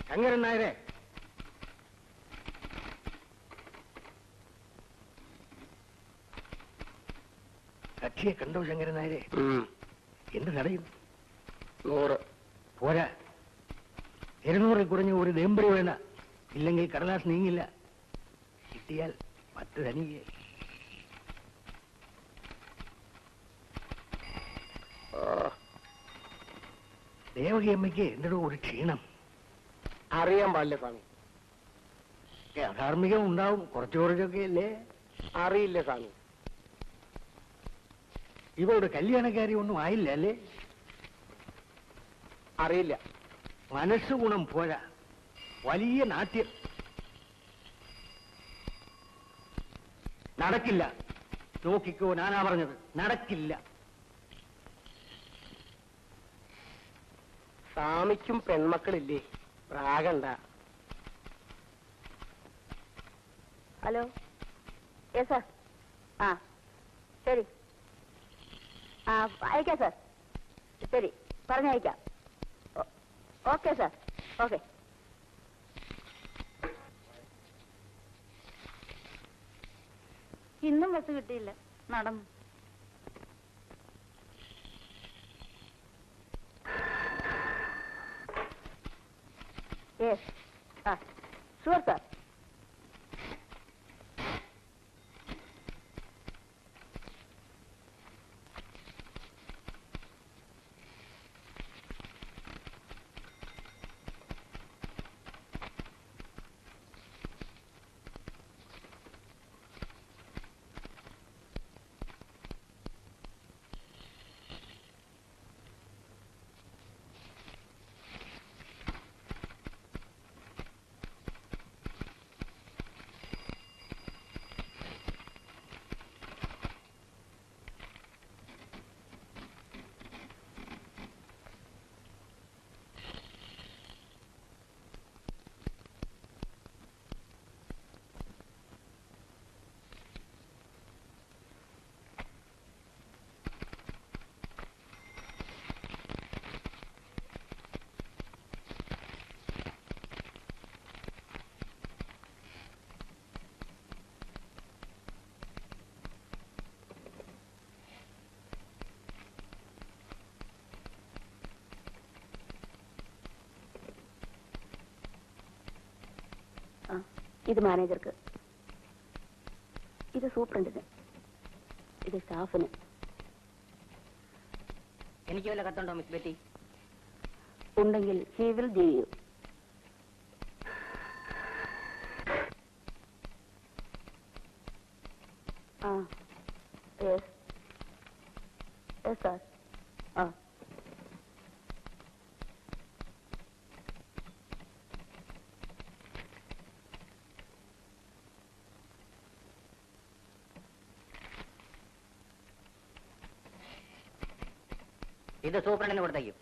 ശങ്കരൻ നായരെ കക്ഷിയെ കണ്ടോ ശങ്കരൻ നായരെ എന്ത് തടയും നൂറ് പോരാ ഇരുന്നൂറിൽ കുറഞ്ഞ ഒരു ദേമ്പടി വേണ്ട ഇല്ലെങ്കിൽ കടലാസ് നീങ്ങില്ല കിട്ടിയാൽ പത്ത് തനിക്ക് ദേവകി അമ്മയ്ക്ക് എന്നിട്ട് ഒരു ക്ഷീണം അറിയാൻ പാടില്ല സ്വാമി അധാർമികം ഉണ്ടാവും കുറച്ചു കുറച്ചൊക്കെ അല്ലേ അറിയില്ല സ്വാമി ഇവരുടെ കല്യാണക്കാരി ഒന്നും ആയില്ല അല്ലേ അറിയില്ല മനസ്സ് ഗുണം പോരാ വലിയ നാട്യം നടക്കില്ല നോക്കിക്കോ ഞാനാ പറഞ്ഞത് നടക്കില്ല സ്വാമിക്കും പെൺമക്കളില്ലേ പ്രാകണ്ട ഹലോ യെസ് സാർ ആ ശരി ആ അയക്കാം സാർ ശരി പറഞ്ഞയക്കാം ഓ- ഓക്കെ സാർ ഓക്കെ ഇന്നും ബസ് കിട്ടിയില്ല നടന്നു യെസ് ആ ഷുവർ സാർ ആ ഇത് മാനേജർക്ക് ഇത് സൂപ്രണ്ടിന് ഇത് സ്റ്റാഫിന് എനിക്ക് വല്ല കത്തുണ്ടോ മിസ് ബെറ്റി ഉണ്ടെങ്കിൽ ഹി വിൽ ഗീവ് യു ആ യെസ് യെസ് സാർ ആ ഇത് സൂപ്രണ്ടിന് കൊടുത്തേക്കും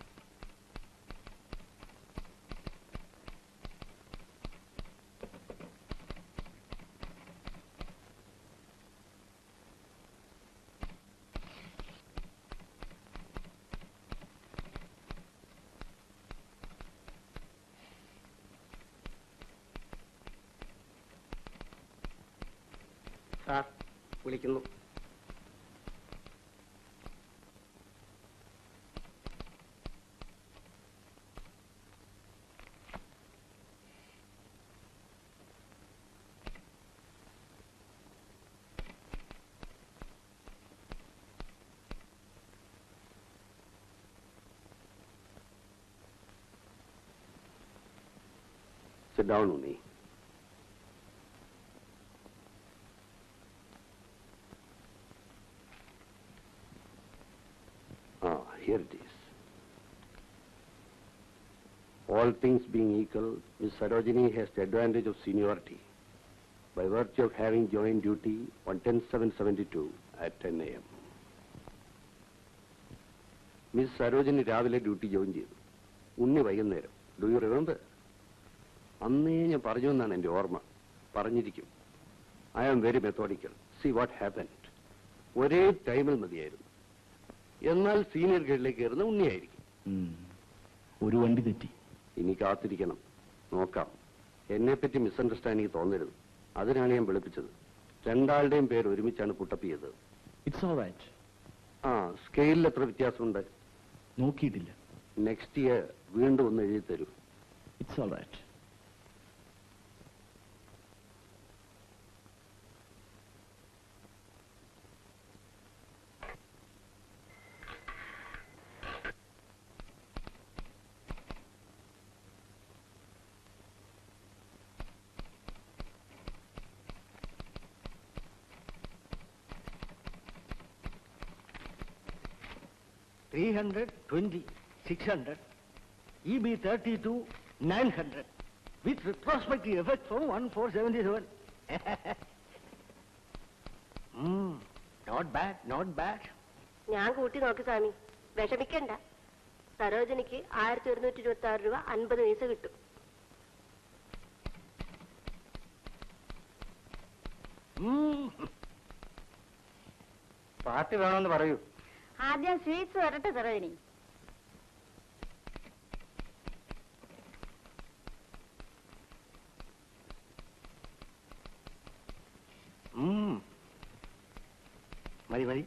സാർ വിളിക്കുന്നു Sit down, Uni. Ah, here it is. All things being equal, Miss Sarojini has the advantage of seniority by virtue of having joined duty on 10772 at 10 a.m. Miss Sarojini രാവിലെ duty join ചെയ്തു ഉണ്ണി വൈകുന്നേരം do you remember അന്നേ ഞാൻ പറഞ്ഞു എന്നാണ് എൻ്റെ ഓർമ്മ പറഞ്ഞിരിക്കും I am very methodical see what happened ഒരേ ടൈമിൽ മതിയായിരുന്നു എന്നാൽ സീനിയർ ഗ്രേഡിലേക്ക് കയറുന്ന ഉണ്ണിയായിരിക്കും ഒരു വണ്ടി തെറ്റി ഇനി കാത്തിരിക്കണം നോക്കാം എന്നെപ്പറ്റി മിസ്അണ്ടർസ്റ്റാൻഡിങ് തോന്നരുത് അതിനാണ് ഞാൻ വിളിപ്പിച്ചത് രണ്ടാളുടെയും പേര് ഒരുമിച്ചാണ് പുട്ടപ്പ് ചെയ്തത് ഇറ്റ്സ് ഓൾ റൈറ്റ് ആ സ്കെയിലിൽ എത്ര വ്യത്യാസമുണ്ട് നോക്കിയിട്ടില്ല നെക്സ്റ്റ് ഇയർ വീണ്ടും ഒന്ന് എഴുതി തരൂ it's all right three hundred twenty six hundred E B thirty two nine hundred with retrospective effect from one four seventy seven not bad not bad ഞാൻ കൂട്ടി നോക്കി സ്വാമി വിഷമിക്കണ്ട സരോജനിക്ക് ആയിരത്തി ഒരുന്നൂറ്റി ഇരുപത്തി ആറ് രൂപ അൻപത് പൈസ കിട്ടും പാർട്ടി വേണമെന്ന് പറയൂ ആദ്യം സ്വീറ്റ്സ് വരട്ടെ സരോജിനി മതി മതി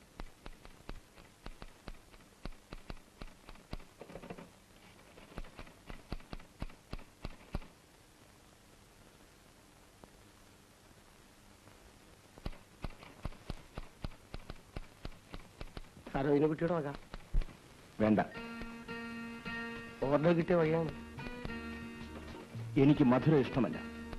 സരോജിനെ കുട്ടിയുടെ വക വേണ്ട ഓർഡർ കിട്ടിയ വഴിയാണ് എനിക്ക് മധുര ഇഷ്ടമല്ല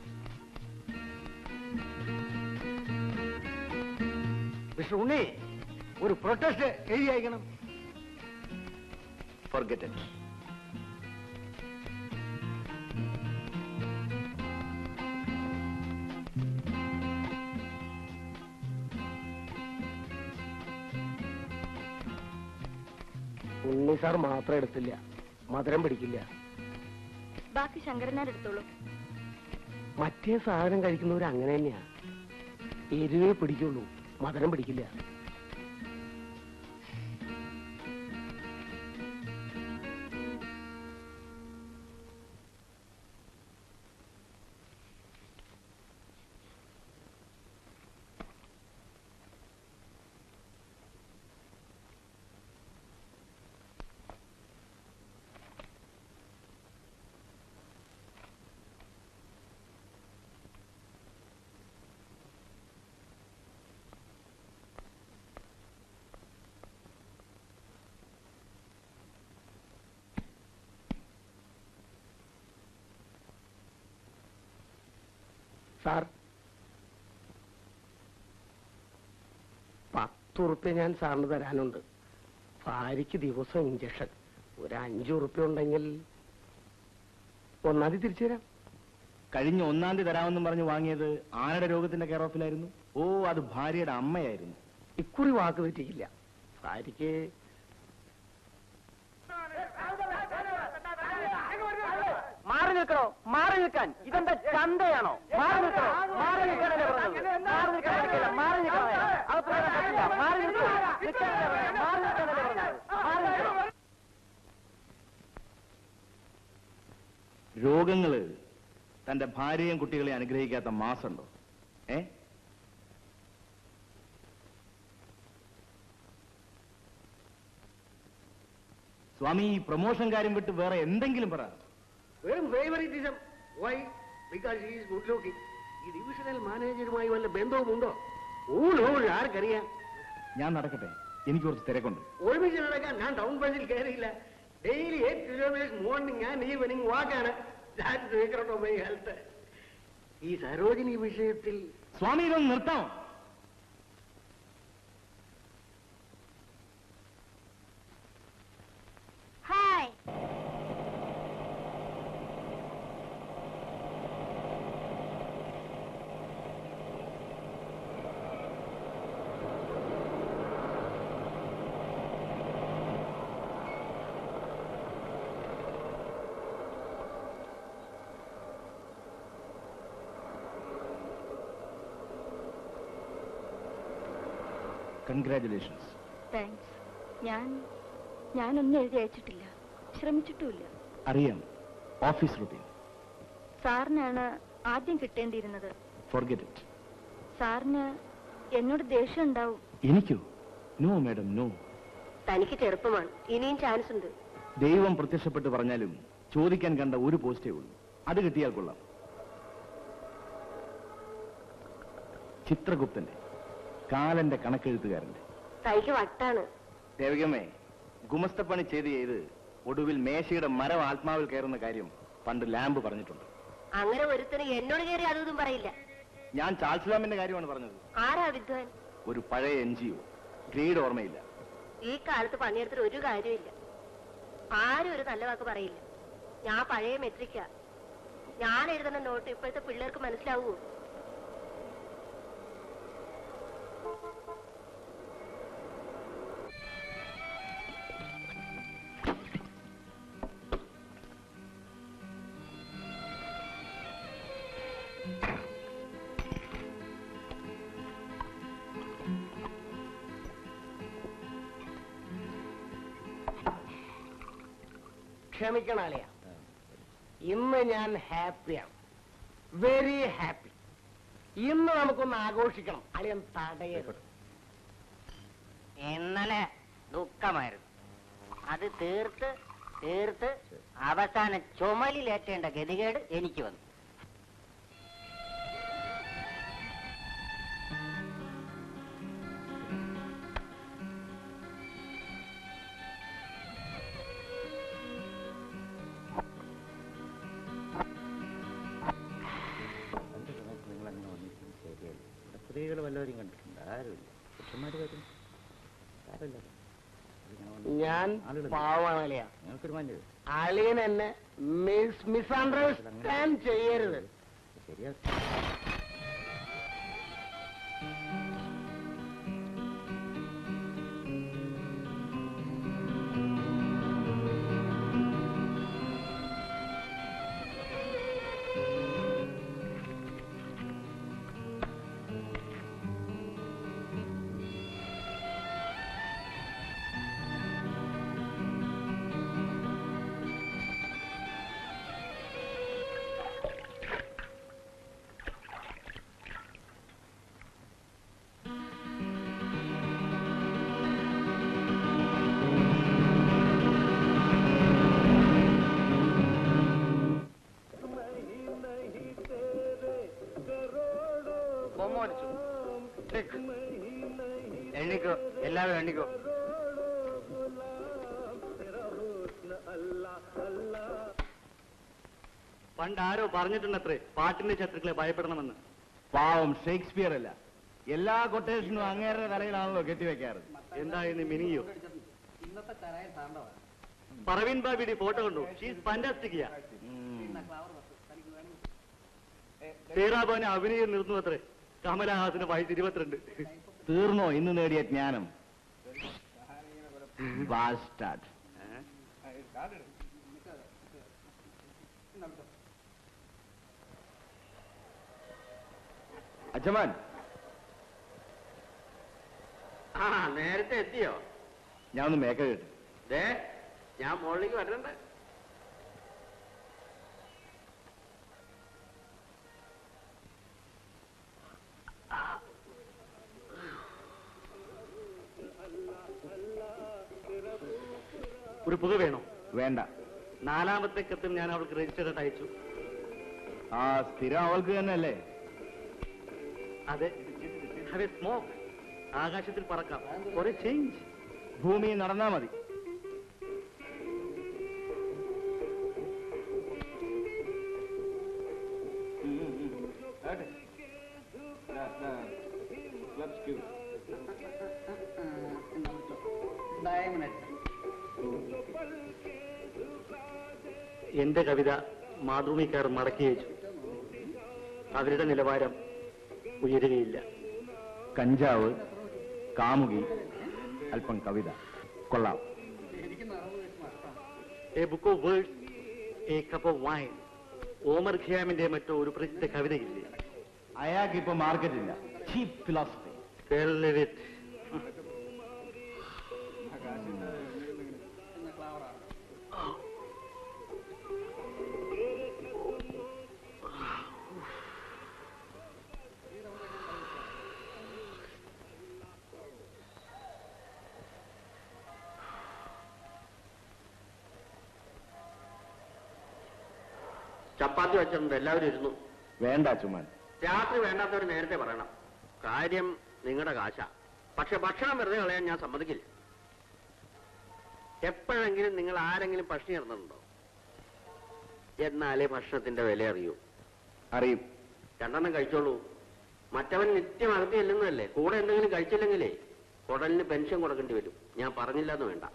മിസ്റ്റർ ഉണ്ണി ഒരു പ്രൊട്ടസ്റ്റ് എഴുതി അയക്കണം ഫോർഗെറ്റ് ഇറ്റ് ഉണ്ണി സാർ മാത്രം എടുത്തില്ല മധുരം പിടിക്കില്ല ബാക്കി ശങ്കരനാരെടുത്തോളൂ മറ്റേ സാധനം കഴിക്കുന്നവർ അങ്ങനെ തന്നെയാ എരിവേ പിടിക്കുള്ളൂ മധുരം പിടിക്കില്ല സാർ പത്തുറുപ്യ ഞാൻ സാറിന് തരാനുണ്ട് ഭാര്യയ്ക്ക് ദിവസം ഇഞ്ചക്ഷൻ ഒരു അഞ്ചു ഉറുപ്യ ഉണ്ടെങ്കിൽ ഒന്നാം തീയതി തിരിച്ചു തരാം കഴിഞ്ഞ ഒന്നാം തീയതി തരാമെന്നും പറഞ്ഞ് വാങ്ങിയത് ആനയുടെ രോഗത്തിന്റെ കെയർ ഓഫിലായിരുന്നു ഓ അത് ഭാര്യയുടെ അമ്മയായിരുന്നു ഇക്കുറി വാക്ക് തെറ്റിക്കില്ല ഭാര്യയ്ക്ക് മാറി നിൽക്കണോ മാറി നിൽക്കാൻ ഇതെന്താ ചന്തയാണോ മാറി നിൽക്കണോ മാറി നിൽക്കാനല്ലേ പറഞ്ഞത് മാറി നിൽക്കാൻ പറ്റില്ല മാറി നിൽക്കണം അത് പറയാൻ പറ്റില്ല മാറി നിൽക്കണോ നിൽക്കാനല്ലേ പറഞ്ഞത് മാറി നിൽക്കാനല്ലേ പറഞ്ഞത് മാറി നിൽക്കണോ രോഗങ്ങള് തന്റെ ഭാര്യയും കുട്ടികളെ അനുഗ്രഹിക്കാത്ത മാസമുണ്ടോ ഏ സ്വാമി ഈ പ്രൊമോഷൻ കാര്യം വിട്ട് വേറെ എന്തെങ്കിലും പറ വെറും favouritism why because is good looking ഈ ഡിവിഷണൽ മാനേജറുമായി വല്ല ബന്ധവുമുണ്ടോ ഊഴൂഴ് ആർക്കറിയാം ഞാൻ നടക്കട്ടെ എനിക്ക് കുറച്ച് തിരക്കുണ്ട് ഒരുമിച്ച് നടക്കാൻ ഞാൻ ടൗൺ ബസ്സിൽ കയറിയില്ല daily eight kilometres morning and evening വാക്കാണ് സീക്രട്ട് ഓഫ് മൈ ഹെൽത്ത് ഈ സരോജിനി വിഷയത്തിൽ സ്വാമി ഇതൊന്ന് നിർത്താമോ ഹായ് കൺഗ്രാറ്റുലേഷൻസ് താങ്ക്സ് ഞാൻ ഞാനൊന്നും എഴുതി അയച്ചിട്ടില്ല ശ്രമിച്ചിട്ടുമില്ല അറിയാം ഓഫീസ് റുട്ടീൻ സാറിനാണ് ആദ്യം കിട്ടേണ്ടിയിരുന്നത് ഫോർഗെറ്റ് ഇറ്റ് സാറിന് എന്നോട് ദേഷ്യം ഉണ്ടാവും എനിക്കോ നോ മാഡം നോ തനിക്ക് ചെറുപ്പമാണ് ഇനിയും ചാൻസ് ഉണ്ട് ദൈവം പ്രത്യക്ഷപ്പെട്ട് പറഞ്ഞാലും ചോദിക്കാൻ കണ്ട ഒരു പോസ്റ്റേ ഉള്ളൂ അത് കിട്ടിയാൽ കൊള്ളാം ചിത്രഗുപ്തന്റെ കാലന്റെ കണക്കെഴുത്തുകാരന്റെ തനിക്ക് വട്ടാണ് ദേവികമ്മേ ഗുമസ്തപ്പണി ചെയ്ത് ചെയ്ത് ഒടുവിൽ മേശയുടെ മരം ആത്മാവിൽ കയറുന്ന കാര്യം പണ്ട് ലാമ്പ് പറഞ്ഞിട്ടുണ്ട് അങ്ങനെ ഒരുത്തന് എന്നോട് കയറി അതും പറയില്ല ഞാൻ ചാൾസ് ലാമ്പിന്റെ കാര്യമാണ് പറഞ്ഞത് ആരാ വിദ്വാൻ ഒരു പഴയ എൻ ജി ഒ ഗ്രേഡ് ഓർമ്മയില്ല ഈ കാലത്ത് പണിയെടുത്തിട്ട് ഒരു കാര്യമില്ല ആരും ഒരു നല്ല വാക്ക് പറയില്ല ഞാൻ പഴയ മെട്രിക്ക ഞാൻ എഴുതുന്ന നോട്ട് ഇപ്പോഴത്തെ പിള്ളേർക്ക് മനസ്സിലാവുമോ ക്ഷമിക്കണം അളിയ ഇന്ന് ഞാൻ ഹാപ്പിയാണ് വെരി ഹാപ്പി ഇന്ന് നമുക്കൊന്ന് ആഘോഷിക്കണം അളിയൻ തടയരുത് ഇന്നലെ ദുഃഖമായിരുന്നു അത് തീർത്ത് തീർത്ത് അവസാന ചുമലിലേറ്റേണ്ട ഗതികേട് എനിക്ക് വന്നു സ്ത്രീകൾ വല്ലവരും കണ്ടിട്ടുണ്ട് ആരുമില്ല പുരുഷന്മാര് വരും ആരുമില്ല ഞാൻ പാവാണ് അളിയ ഞങ്ങൾക്കൊരു മാന്യത അളിയൻ എന്നെ മിസ് മിസ്അണ്ടർസ്റ്റാൻഡ് ചെയ്യരുത് ശരിയാ എണ്ണിക്കോ എല്ലാവരും എണ്ണിക്കോ പണ്ട് ആരോ പറഞ്ഞിട്ടുണ്ടത്രേ പാട്ടിന്റെ ശത്രുക്കളെ ഭയപ്പെടണമെന്ന് പാവം ഷേക്സ്പിയർ അല്ല എല്ലാ കൊട്ടേഷനും അങ്ങേരുടെ തലയിലാണല്ലോ കെട്ടിവെക്കാറ് എന്തായിരുന്നു മിനിയോ പറവീൻ ബാബിയുടെ ഫോട്ടോ കണ്ടു ഷീസ് ഫാന്റാസ്റ്റിക് സേറാബാന് അഭിനയം നിർന്നു അത്രേ കമലഹാസന് വയസ്സ് ഇരുപത്തിരണ്ട് തീർന്നോ ഇന്ന് നേടിയ ജ്ഞാനം ബാസ്റ്റാർഡ് അച്ഛമാൻ ആ നേരത്തെ എത്തിയോ ഞാൻ ഒന്ന് മേക്ക കേട്ടു ദേ ഞാൻ മുകളിലേക്ക് വരണ്ട ഒരു പുക വേണോ വേണ്ട നാലാമത്തെ കത്തിൽ ഞാൻ അവൾക്ക് രജിസ്റ്റർ അയച്ചു ആ സ്ഥിരം അവൾക്ക് തന്നെ അല്ലേ അതെ ഹാവ് എ സ്മോക്ക് ആകാശത്തിൽ പറക്കാം ഒരു ചേഞ്ച് ഭൂമി നടന്നാ മതി എന്റെ കവിത മാതൃഭൂമിക്കാർ മടക്കി അയച്ചു അവരുടെ നിലവാരം ഉയരുകയില്ല കഞ്ചാവ് കാമുകി അല്പം കവിത കൊള്ളാം a book of words a cup of wine Omar ഖിയാമിന്റെ മറ്റോ ഒരു പ്രസിദ്ധ കവിതയില്ലേ അയാൾക്ക് ഇപ്പൊ മാർക്കറ്റ് ഇല്ല cheap philosophy Tell it. Chapati വെച്ചിട്ടുണ്ട് എല്ലാവരും ഇരുന്നു വേണ്ട ചുമ്മാൻ രാത്രി വേണ്ടാത്തവർ നേരത്തെ പറയണം കാര്യം നിങ്ങളുടെ കാശ പക്ഷെ ഭക്ഷണം വെറുതെ കളയാൻ ഞാൻ സമ്മതിക്കില്ല എപ്പോഴെങ്കിലും നിങ്ങൾ ആരെങ്കിലും പട്ടിണി കിടന്നിട്ടുണ്ടോ എന്നാലേ ഭക്ഷണത്തിന്റെ വില അറിയൂ അറിയും രണ്ടെണ്ണം കഴിച്ചോളൂ മറ്റവൻ നിത്യം അകത്ത് ചെല്ലുന്നതല്ലേ കൂടെ എന്തെങ്കിലും കഴിച്ചില്ലെങ്കിലേ കുടലിന് പെൻഷൻ കൊടുക്കേണ്ടി വരും ഞാൻ പറഞ്ഞില്ല എന്ന് വേണ്ട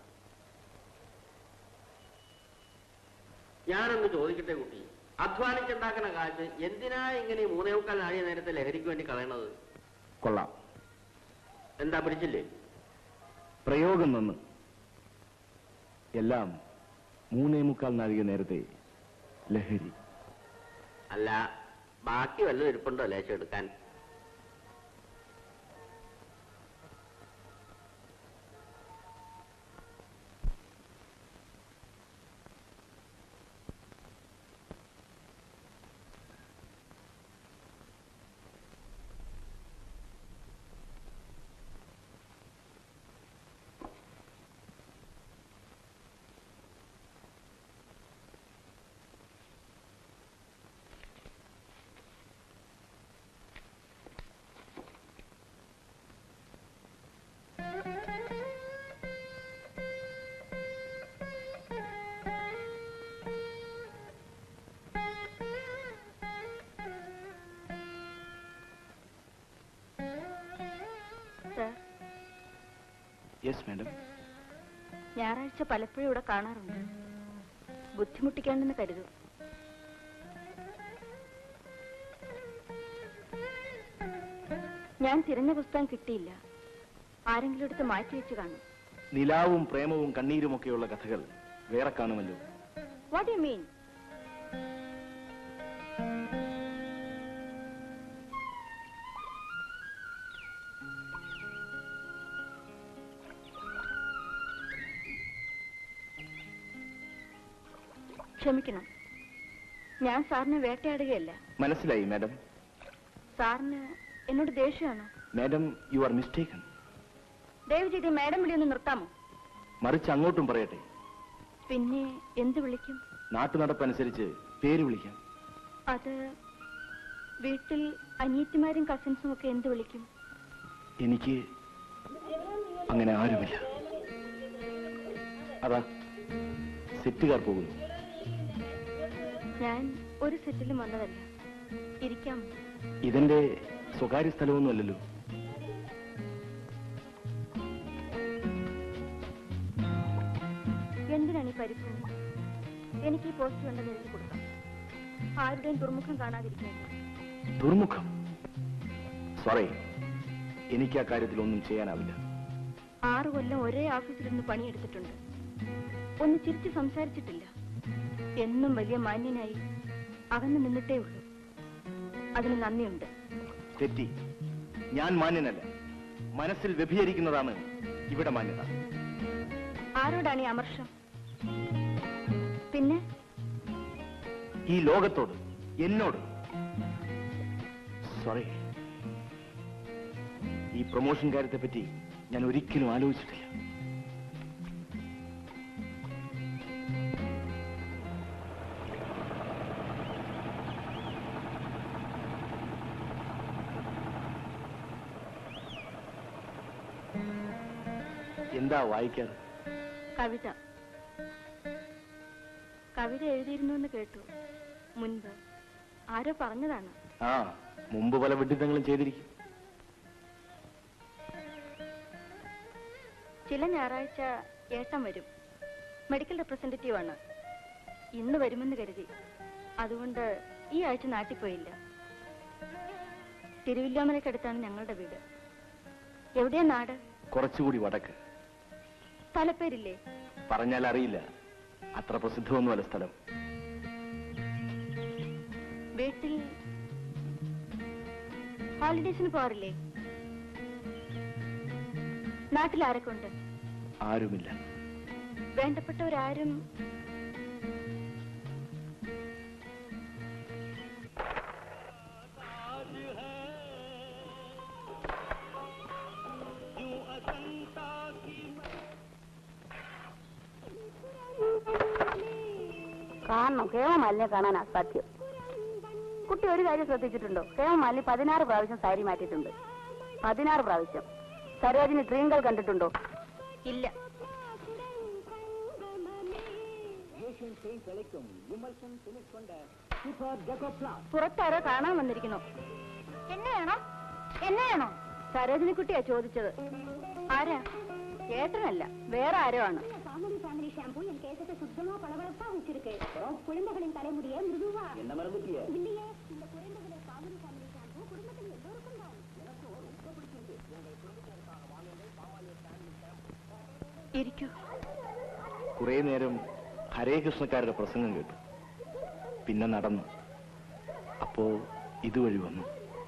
ഞാനൊന്ന് ചോദിക്കട്ടെ കുട്ടി അധ്വാനിച്ചുണ്ടാക്കുന്ന കാശ് എന്തിനാ ഇങ്ങനെ ഈ മൂന്നേ മുക്കാൽ നാഴിക നേരത്തെ ലഹരിക്ക് വേണ്ടി കളയണത് കൊള്ളാം എന്താ പിടിച്ചില്ലേ പ്രയോഗം നന്ന് എല്ലാം മൂന്നേ മുക്കാൽ നാഴിക നേരത്തെ ലഹരി അല്ല ബാക്കി വല്ലതും ഇരിപ്പുണ്ടോ ലേശം എടുക്കാൻ സർ യെസ് മാഡം ഞായറാഴ്ച പലപ്പോഴും ഇവിടെ കാണാറുണ്ട് ബുദ്ധിമുട്ടിക്കാണ്ടെന്ന് കരുതും ഞാൻ തിരഞ്ഞ പുസ്തകം കിട്ടിയില്ല ആരെങ്കിലും എടുത്ത് മാറ്റി വെച്ച് കാണും നിലാവും പ്രേമവും കണ്ണീരുമൊക്കെയുള്ള കഥകൾ വേറെ കാണുമല്ലോ വാട്ട് യു മീൻ ക്ഷമിക്കണം ഞാൻ സാറിനെ വേട്ടയാടുകയല്ല മനസ്സിലായി മാഡം സാറിന് എന്നോട് ദേഷ്യമാണോ മാഡം യു ആർ മിസ്റ്റേക്കൺ ദയവ് ചെയ്ത് ഈ മാഡം വിളി ഒന്ന് നിർത്താമോ മറിച്ച് അങ്ങോട്ടും പറയട്ടെ പിന്നെ എന്ത് വിളിക്കും നാട്ടുനടപ്പനുസരിച്ച് പേര് വിളിക്കാം അത് വീട്ടിൽ അനിയത്തിമാരും കസിൻസും ഒക്കെ എന്ത് വിളിക്കും എനിക്ക് അങ്ങനെ ആരുമില്ല അതാ സെറ്റുകാർ പോകുന്നു ഞാൻ ഒരു സെറ്റിലും വന്നതല്ല ഇരിക്കാം ഇതെന്റെ സ്വകാര്യ സ്ഥലമൊന്നുമല്ലല്ലോ എന്തിനാണ് ഈ പരിഭ്രമം എനിക്ക് ഈ പോസ്റ്റ് വേണ്ടെന്ന് എഴുതി കൊടുക്കാം ആരുടെയും ദുർമുഖം കാണാതിരിക്കാൻ ദുർമുഖം സോറി എനിക്ക് ആ കാര്യത്തിൽ ഒന്നും ചെയ്യാനാവില്ല ആറു കൊല്ലം ഒരേ ഓഫീസിലിരുന്ന് പണിയെടുത്തിട്ടുണ്ട് ഒന്ന് ചിരിച്ച് സംസാരിച്ചിട്ടില്ല എന്നും വലിയ മാന്യനായി അകന്നു നിന്നിട്ടേ ഉള്ളൂ അതിന് നന്ദിയുണ്ട് തെറ്റി ഞാൻ മാന്യനല്ല മനസ്സിൽ വ്യഭിചരിക്കുന്നതാണ് ഇവിടെ മാന്യത ആരോടാണ് ഈ അമർഷം പിന്നെ ഈ ലോകത്തോട് എന്നോട് സോറി ഈ പ്രൊമോഷൻ കാര്യത്തെ പറ്റി ഞാൻ ഒരിക്കലും ആലോചിച്ചിട്ടില്ല എന്താ വായിക്കാറ് കവിത കവിത എഴുതിയിരുന്നു എന്ന് കേട്ടു മുൻപ് ആരോ പറഞ്ഞതാണ് ആ മുമ്പ് പല വിഡിത്തങ്ങളും ചെയ്തിരിക്കും ചില ഞായറാഴ്ച ഏട്ടൻ വരും മെഡിക്കൽ റെപ്രസെന്റേറ്റീവ് ആണ് ഇന്ന് വരുമെന്ന് കരുതി അതുകൊണ്ട് ഈ ആഴ്ച നാട്ടിൽ പോയില്ല തിരുവില്ലോമലക്കടുത്താണ് ഞങ്ങളുടെ വീട് എവിടെയാ നാട് കുറച്ചുകൂടി വടക്ക് സ്ഥലപ്പേരില്ലേ പറഞ്ഞാൽ അറിയില്ല അത്ര പ്രസിദ്ധമൊന്നുമല്ല സ്ഥലം വീട്ടിൽ ഹോളിഡേസിന് പോകാറില്ലേ നാട്ടിൽ ആരൊക്കെ ഉണ്ട് ആരുമില്ല വേണ്ടപ്പെട്ടവരാരും കാണണം ഹേമമാലിനെ കാണാൻ അസാധ്യം കുട്ടി ഒരു കാര്യം ശ്രദ്ധിച്ചിട്ടുണ്ടോ ഹേമമാലിനി പതിനാറ് പ്രാവശ്യം സാരി മാറ്റിയിട്ടുണ്ട് പതിനാറ് പ്രാവശ്യം സരോജിനി ട്രീങ്കൽ കണ്ടിട്ടുണ്ടോ ഇല്ല പുറത്താരോ കാണാൻ വന്നിരിക്കുന്നു എന്നെ വേണോ എന്നെ വേണോ സരോജിനി കുട്ടിയാ ചോദിച്ചത് ആരാ ഏട്ടനല്ല വേറെ ആരോ ആണ് ഇരിക്കൂ കുറെ നേരം ഹരേ കൃഷ്ണക്കാരുടെ പ്രസംഗം കേട്ടു പിന്നെ നടന്നു അപ്പോ ഇതുവഴി വന്നു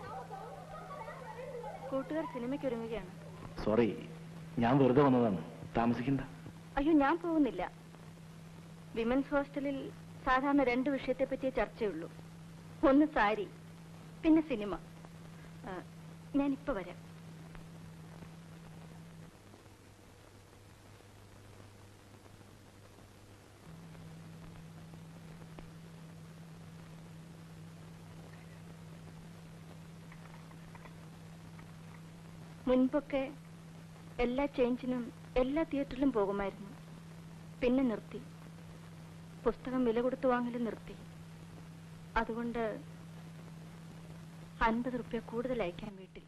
കൂട്ടുകാർ സിനിമയ്ക്ക് ഒരുങ്ങുകയാണ് സോറി ഞാൻ വെറുതെ വന്നതാണ് താമസിക്കണ്ട അയ്യോ ഞാൻ പോകുന്നില്ല വിമൻസ് ഹോസ്റ്റലിൽ സാധാരണ രണ്ട് വിഷയത്തെ പറ്റിയേ ചർച്ചയുള്ളൂ ഒന്ന് സാരി പിന്നെ സിനിമ ആ, ഞാനിപ്പോ വരാം മുൻപൊക്കെ എല്ലാ ചേഞ്ചിനും എല്ലാ തിയേറ്ററിലും പോകുമായിരുന്നു പിന്നെ നിർത്തി പുസ്തകം വില കൊടുത്തു വാങ്ങലും നിർത്തി അതുകൊണ്ട് അൻപത് റുപ്യ കൂടുതൽ അയക്കാൻ വീട്ടിൽ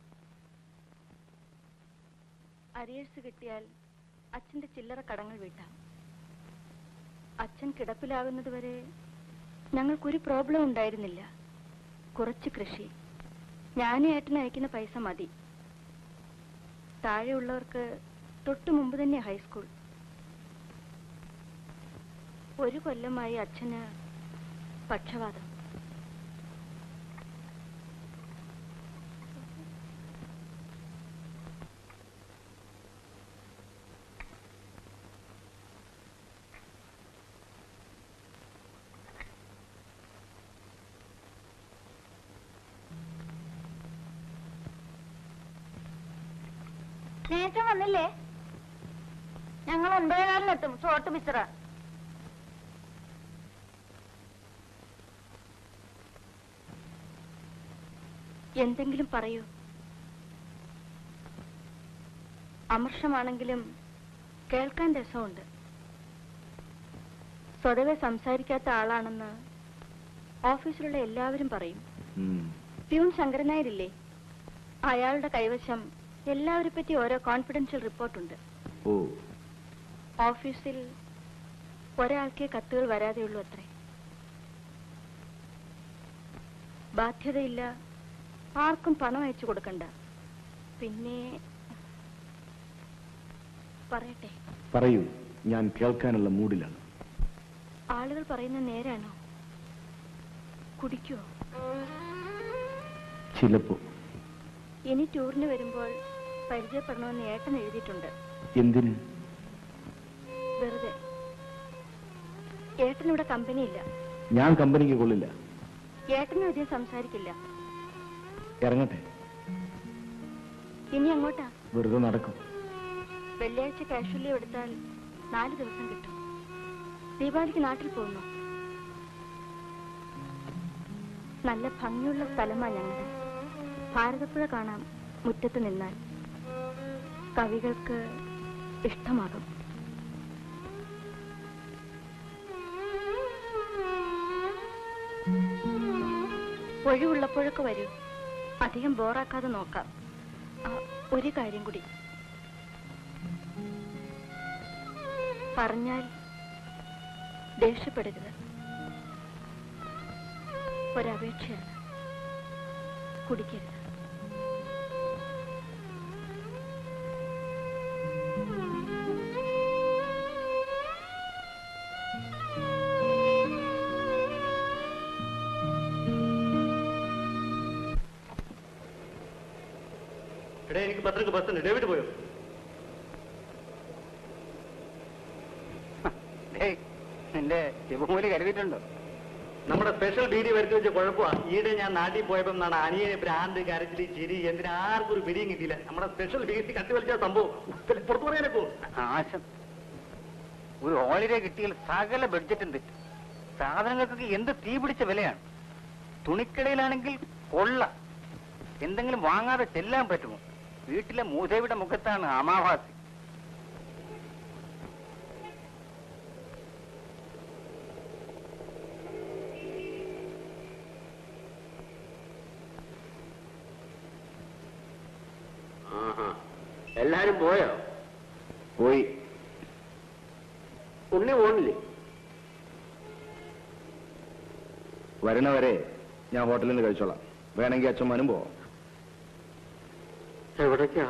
അരിയേഴ്സ് കിട്ടിയാൽ അച്ഛന്റെ ചില്ലറ കടങ്ങൾ വീട്ടാം അച്ഛൻ കിടപ്പിലാകുന്നത് വരെ ഞങ്ങൾക്കൊരു പ്രോബ്ലം ഉണ്ടായിരുന്നില്ല കുറച്ച് കൃഷി ഞാനും ഏട്ടന് അയക്കുന്ന പൈസ മതി താഴെയുള്ളവർക്ക് തൊട്ടു മുമ്പ് തന്നെ ഹൈസ്കൂൾ ഒരു കൊല്ലമായി അച്ഛന് പക്ഷവാതം നേരത്തെ വന്നില്ലേ ഞങ്ങൾ ഒൻപതേകാലിനെത്തും ഷോർട്ട് മിസ്റ്ററ എന്തെങ്കിലും പറയൂ അമർഷമാണെങ്കിലും കേൾക്കാൻ രസമുണ്ട് സ്വതവേ സംസാരിക്കാത്ത ആളാണെന്ന് ഓഫീസിലുള്ള എല്ലാവരും പറയും പ്യൂൺ ശങ്കരനായരില്ലേ അയാളുടെ കൈവശം എല്ലാവരെ പറ്റി ഓരോ കോൺഫിഡൻഷ്യൽ റിപ്പോർട്ടുണ്ട് ഓ ഓഫീസിൽ ഒരാൾക്കേ കത്തുകൾ വരാതെയുള്ളൂ അത്രേ ബാധ്യതയില്ല ആർക്കും പണം അയച്ചു കൊടുക്കണ്ട പിന്നെ പറയട്ടെ പറയൂ ഞാൻ കേൾക്കാനുള്ള മൂഡിലാണ് ആളുകൾ പറയുന്ന നേരാണോ കുടിക്കുവോ ചിലപ്പോ ഇനി ടൂറിന് വരുമ്പോൾ പരിചയപ്പെടണമെന്ന് ഏട്ടൻ എഴുതിയിട്ടുണ്ട് എന്തിന് വെറുതെ ഏട്ടൻ ഇവിടെ കമ്പനിയില്ല ഞാൻ കമ്പനിക്ക് കൊള്ളില്ല ഏട്ടനും അധികം സംസാരിക്കില്ല ഇറങ്ങട്ടെ ഇനി അങ്ങോട്ടാ വെറുതെ നടക്കും വെള്ളിയാഴ്ച കാഷ്വൽ ലീവ് എടുത്താൽ നാല് ദിവസം കിട്ടും ദീപാവലിക്ക് നാട്ടിൽ പോകുന്നു നല്ല ഭംഗിയുള്ള സ്ഥലമാണ് ഞങ്ങളുടെ ഭാരതപ്പുഴ കാണാം മുറ്റത്ത് നിന്നാൽ കവികൾക്ക് ഇഷ്ടമാകും ഒഴിവുള്ളപ്പോഴൊക്കെ വരൂ അധികം ബോറാക്കാതെ നോക്കാം ആ, ഒരു കാര്യം കൂടി പറഞ്ഞാൽ ദേഷ്യപ്പെടരുത് ഒരപേക്ഷയാണ് കുടിക്കരുത് എടേ എനിക്ക് പത്രക്ക് ബസ്സുണ്ട് ഡേവിഡ് പോയോ നിന്റെ ശിവമൂലി കരുതിയിട്ടുണ്ടോ നമ്മുടെ സ്പെഷ്യൽ ബീഡി വരുത്തി വെച്ച കുഴപ്പമാണ് ഈയിടെ ഞാൻ നാട്ടിൽ പോയപ്പോ എന്നാണ് അനിയനെ ഭ്രാന്ത് കരച്ചില് ചിരി എന്തിനാ ആർക്കും ഒരു പിടിയും കിട്ടിയില്ല നമ്മുടെ സ്പെഷ്യൽ ബീഡി കത്തി വലിച്ച സംഭവം പുറത്തു പറയാനൊക്കെ ആശം ഒരു ഹോളിഡേ കിട്ടിയാൽ സകല ബഡ്ജറ്റും തെറ്റും സാധനങ്ങൾക്കൊക്കെ എന്ത് തീ പിടിച്ച വിലയാണ് തുണിക്കടയിലാണെങ്കിൽ കൊള്ള എന്തെങ്കിലും വാങ്ങാതെ ചെല്ലാൻ പറ്റുമോ വീട്ടിലെ മൂദേവിയുടെ മുഖത്താണ് അമാവാസി ആഹാ എല്ലാരും പോയോ പോയി ഉണ്ണി പോണില്ലേ വരണവരെ ഞാൻ ഹോട്ടലിൽ നിന്ന് കഴിച്ചോളാം വേണമെങ്കിൽ അച്ഛന്മാനും പോവാം എവിടേക്കാ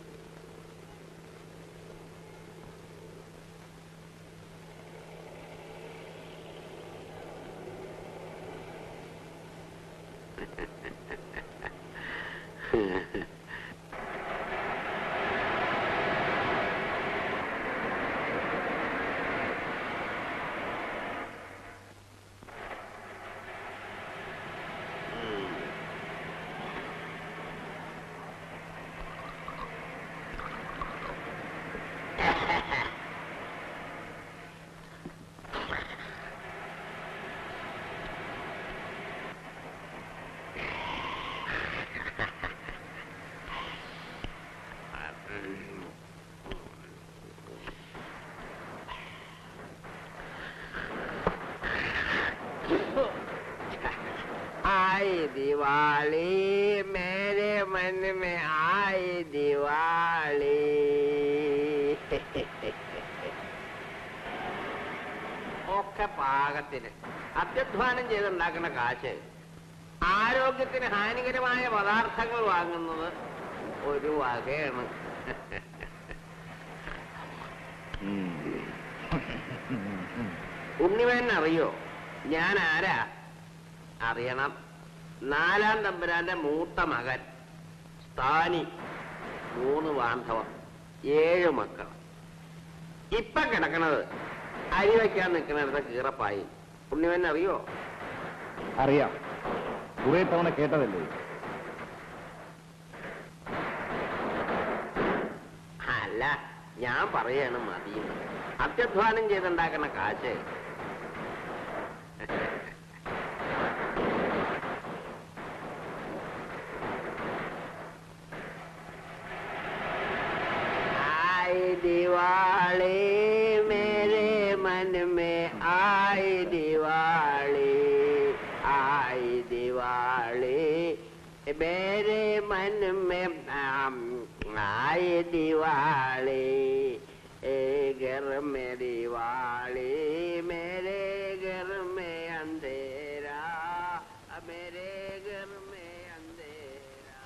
आई दिवाली मेरे मन में आई दिवाली ഒക്കെ പാകത്തിന് അത്യധ്വാനം ചെയ്തുണ്ടാക്കുന്ന കാശ് ആരോഗ്യത്തിന് ഹാനികരമായ പദാർത്ഥങ്ങൾ വാങ്ങുന്നത് ഒരു വകയാണ് ഉണ്ണിവേൻ അറിയോ ഞാൻ ആരാ അറിയണം നാലാം തമ്പുരാന്റെ മൂത്ത മകൻ സ്ഥാനി മൂന്ന് ബാന്ധവം ഏഴ് മക്കൾ ഇപ്പൊ കിടക്കണത് അരി വയ്ക്കാൻ നിൽക്കുന്നിടത്ത് കീറപ്പായി ഉണ്ണിവൻ അറിയോ അറിയാം കുറെ തവണ കേട്ടതല്ലേ അല്ല ഞാൻ പറയാണ് മതിയെന്ന് അത്യധ്വാനം ചെയ്തുണ്ടാക്കുന്ന കാശ് आई दिवाली मेरे मन में आई दिवाली आई दिवाली मेरे मन में आम, आई दिवाली ए घर में दिवाली मेरे घर में अंधेरा मेरे घर में अंधेरा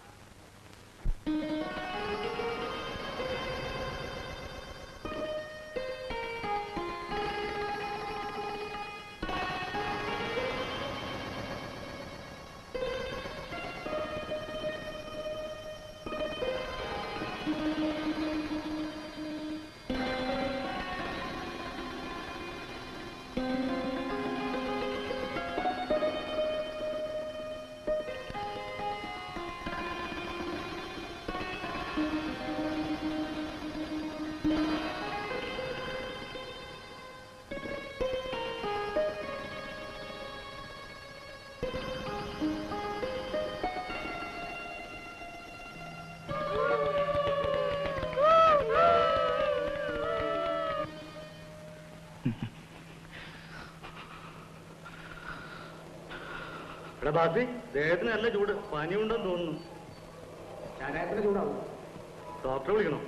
എടാ ബാസി ദേഹത്തിന് നല്ല ചൂട് പനിയുണ്ടെന്ന് തോന്നുന്നു ശരീരത്തിന് ചൂടാവും ഡോക്ടറെ വിളിക്കണം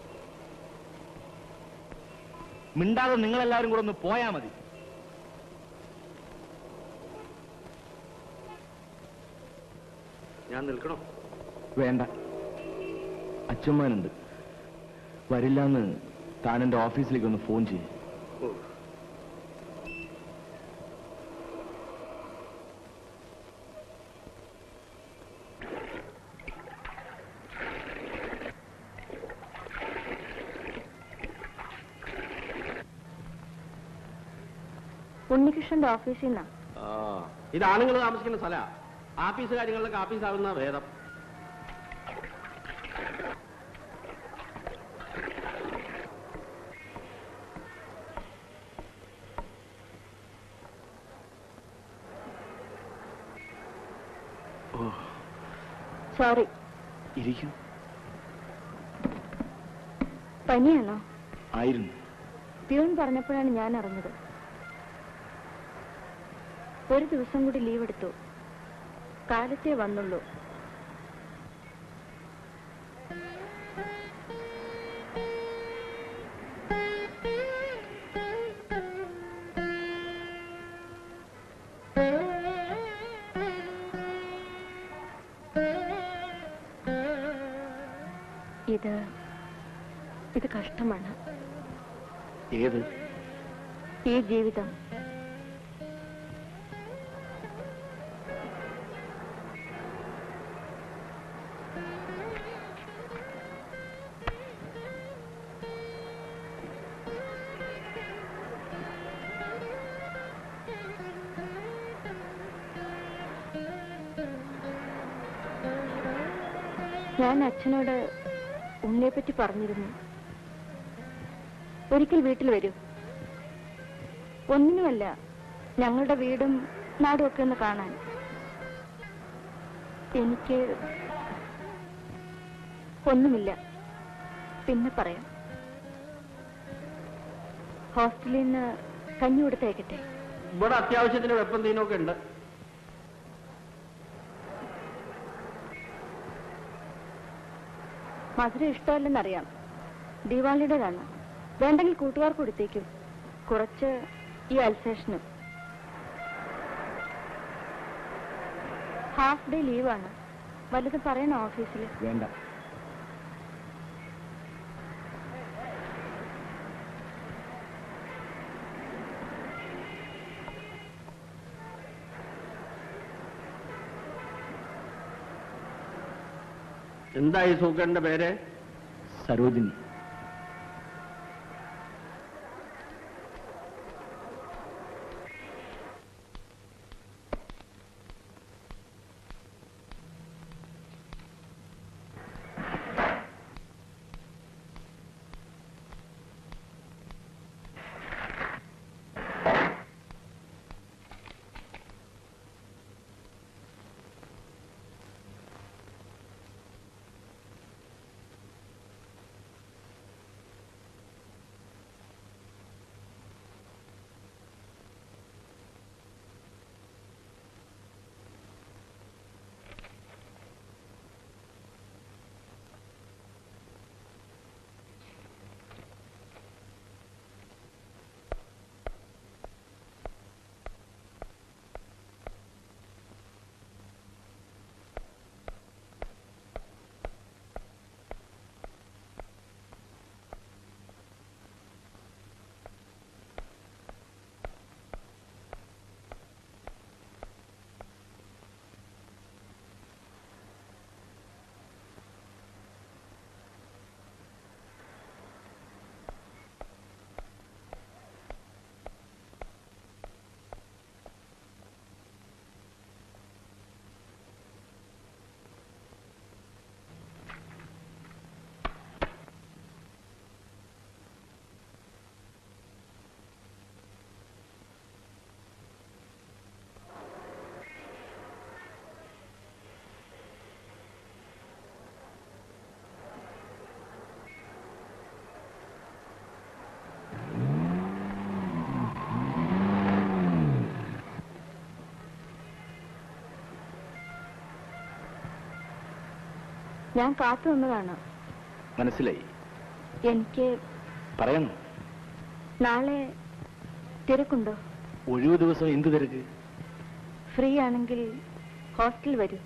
മിണ്ടാതെ നിങ്ങളെല്ലാവരും കൂടെ ഒന്ന് പോയാ മതി ഞാൻ നിൽക്കണോ വേണ്ട അച്ഛന്മാരുണ്ട് വരില്ലാന്ന് താൻ എന്റെ ഓഫീസിലേക്ക് ഒന്ന് ഫോൺ ചെയ്യും ഓ ഉണ്ണികൃഷ്ണന്റെ ഓഫീസിൽ നിന്നാ ഇത് ആണുങ്ങൾ താമസിക്കുന്ന സ്ഥല ആഫീസ് കാര്യങ്ങളിലൊക്കെ ആഫീസാകുന്ന ഭേദം സോറി ഇരിക്കൂ പനിയാണോ ആയിരുന്നു പ്യൂൺ പറഞ്ഞപ്പോഴാണ് ഞാൻ അറിഞ്ഞത് ഒരു ദിവസം കൂടി ലീവ് എടുത്തു കാലത്തേ വന്നുള്ളൂ ഇത് ഇത് കഷ്ടമാണ് ഏത് ഈ ജീവിതം ഞാൻ അച്ഛനോട് ഉണ്ണിയെ പറ്റി പറഞ്ഞിരുന്നു ഒരിക്കൽ വീട്ടിൽ വരൂ ഒന്നിനുമല്ല ഞങ്ങളുടെ വീടും നാടും ഒക്കെ ഒന്ന് കാണാൻ എനിക്ക് ഒന്നുമില്ല പിന്നെ പറയാം ഹോസ്റ്റലിൽ നിന്ന് കഞ്ഞി കൊടുത്തേക്കട്ടെ ഇവിടെ അത്യാവശ്യത്തിന് വെപ്പം തീനൊക്കെ ഉണ്ട് മധുരം ഇഷ്ടമല്ലെന്നറിയാം ദീപാവലിയുടേതാണ് വേണ്ടെങ്കിൽ കൂട്ടുകാർക്ക് കൊടുത്തേക്കും കുറച്ച് ഈ അൽസേഷനും ഹാഫ് ഡേ ലീവാണ് വല്ലതും പറയണോ ഓഫീസിൽ വേണ്ട എന്താ ഈ സൂക്കറിന്റെ പേര് സരോജിനി ഞാൻ കാത്തു നിന്നതാണ് മനസ്സിലായി എനിക്ക് പറയണം നാളെ തിരക്കുണ്ടോ ഒഴിവ് ദിവസം എന്ത് തിരക്ക് ഫ്രീ ആണെങ്കിൽ ഹോസ്റ്റലിൽ വരൂ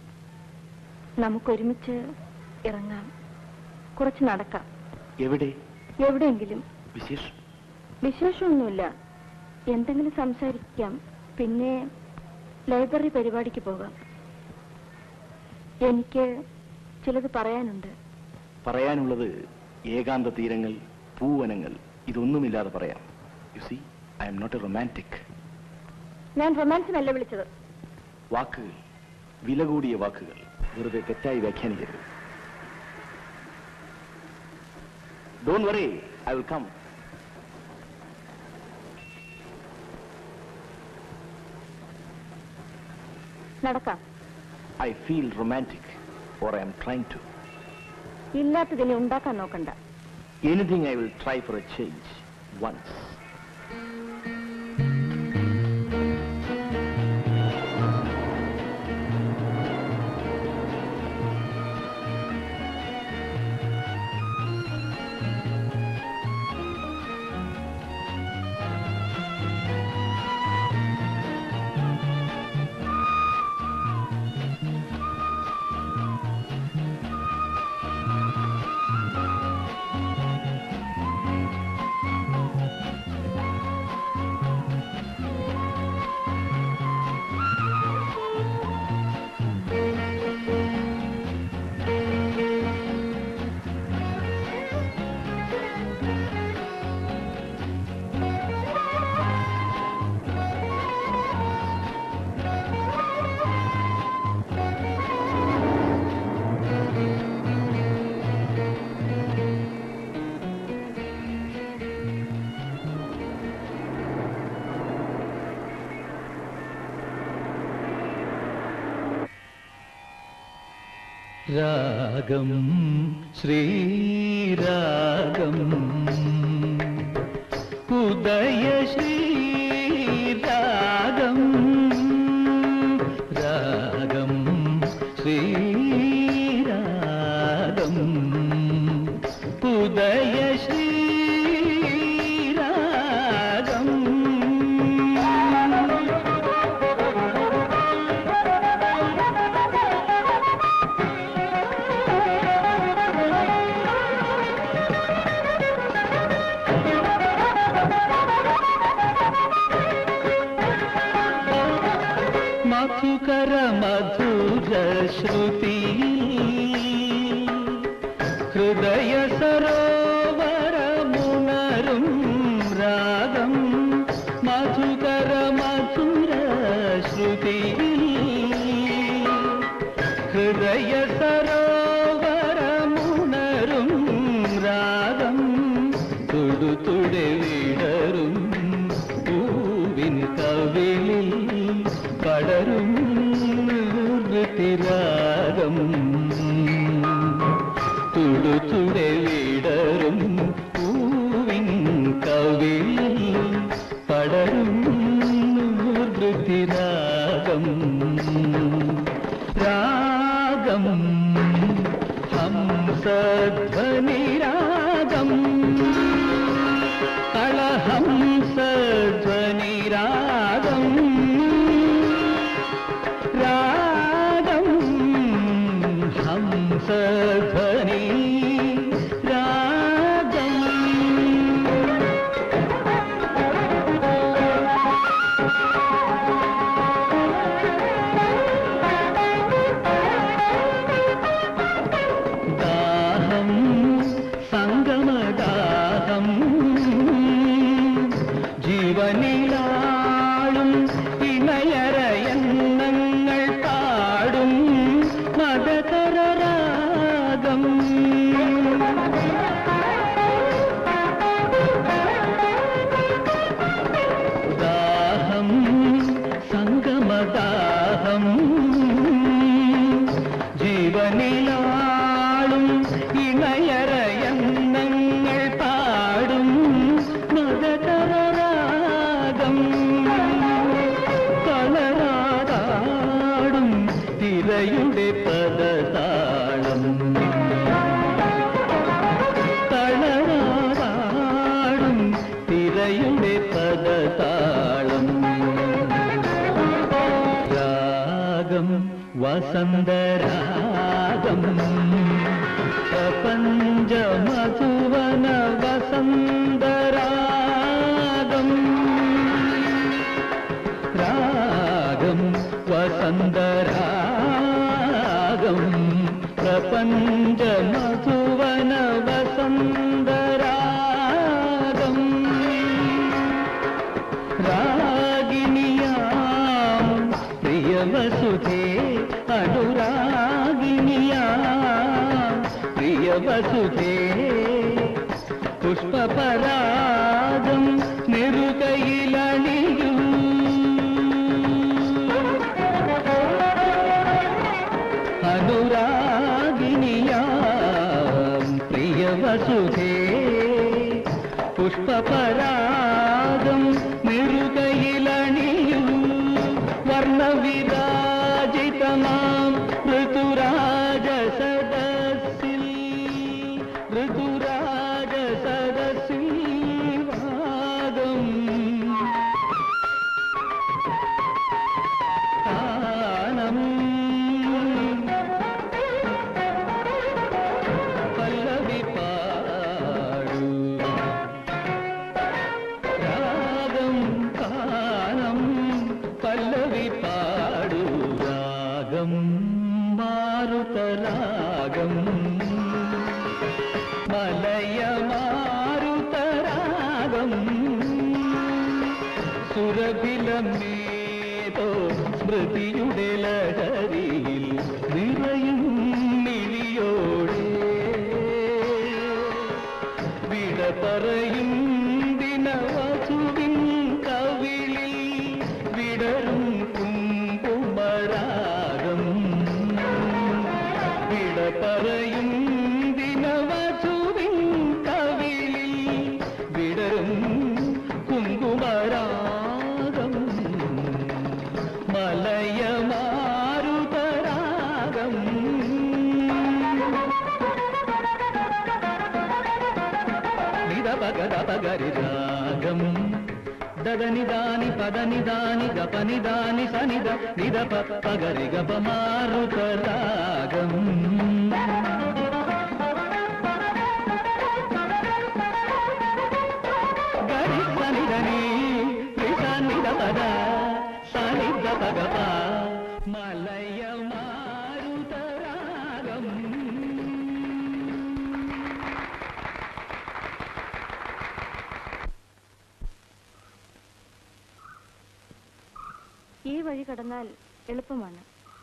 നമുക്കൊരുമിച്ച് ഇറങ്ങാം കുറച്ച് നടക്കാം എവിടെ എവിടെയെങ്കിലും വിശേഷം വിശേഷമൊന്നുമില്ല എന്തെങ്കിലും സംസാരിക്കാം പിന്നെ ലൈബ്രറി പരിപാടിക്ക് പോകാം എനിക്ക് ചിലത് പറയാനുണ്ട് പറയാനുള്ളത് ഏകാന്ത തീരങ്ങൾ പൂവനങ്ങൾ ഇതൊന്നുമില്ലാതെ പറയാം you see I'm not a romantic ഞാൻ റൊമാൻസിനല്ല വിളിച്ചത് വാക്കുകൾ വില കൂടിയ വാക്കുകൾ വെറുതെ തെറ്റായി വ്യാഖ്യാനിക്കരുത് don't worry I will come നടക്കാം I feel romantic or I am trying to. ഇല്ലാത്തതിനെ ഉണ്ടാക്കാൻ നോക്കണ്ട Anything I will try for a change once. രാഗം ശ്രീരാഗം ഉദയ ശ്രീരാഗം രാഗം ശ്രീരാഗം ഉദയ ശ്രീരാഗം മധുകര മധുര ശ്രുതി ഹൃദയ സരോവരമുണരും രാഗം മധുകര മധുര ശ്രുതി ഹൃദയ സരോവരമുണരും രാഗം തുടുതുടെ വിടരും പൂവിൻ കവിളിൽ പടരും തിരാഗം തുടുതുടെ വിടരും പൂവിൻ കവിളിൽ പടരും തിരാഗം രാഗം ഹംസധ്വനിരാഗം കളഹംസധ്വനിരാഗം രാഗം ഹംസധ്വനി രാഗം ദാഹം സംഗമദാഹം ജീവനിലാളും ഇണയരയന്നങ്ങൾ പാടും മതകരരാഗം ദാഹം സംഗമദാഹം ജീവനിലാളും ഇണയരയന്നങ്ങൾ പാടും മതകരരാഗം കളറാടാടും തിരയുടെ പദതാളം കളറാടാടും തിരയുടെ പദതാളം രാഗം വസന്തരാഗം പ്രപഞ്ച മധുവന വസന്തരാഗം രാഗം വസന്തരാഗം പ്രപഞ്ച മധുവന വസന്തരാഗം രാഗിണിയാം പ്രിയവസുധേ അനുരാഗിണിയാം പ്രിയവസുധേ പുഷ്പപരാഗം നെറുകയിലണിയൂ അനുരാഗ വസുധേ പുഷ്പപരാഗം നെറുകയിലണിയൂ വർണ്ണവിരാജിതമാം ഋതുരാജ സദസ്സിൽ ഋതുരാജ സദസ്സിൽ വാഗം താനം പല്ലവി പാടൂ രാഗം താനം പല്ലവി പാടൂ രാഗം മാരുതരാഗം മലയ മാരുതരാഗം സുരഭിലമേതോ സ്മൃതിയുടെ ലഹരിയിൽ നിറയും മിഴിയോടെ വിട പറയും ദിനവസുവിൻ കവിളിൽ വിടരും കുങ്കുമരാഗം വിട പറയും ദിനവസുവിൻ കവിളിൽ വിടരും കുങ്കുമരാഗം മലയ മാരുതരാഗം నిద పగ దప గరి రాగం దదని దాని పదని దాని గపని దాని సనిద నిద ప పగరి గప మారుత రాగం గరి సనిదని నిద పద సనిద పగప మలయ మారుత రాగం ഈ വഴി കടന്നാൽ എളുപ്പമാണ്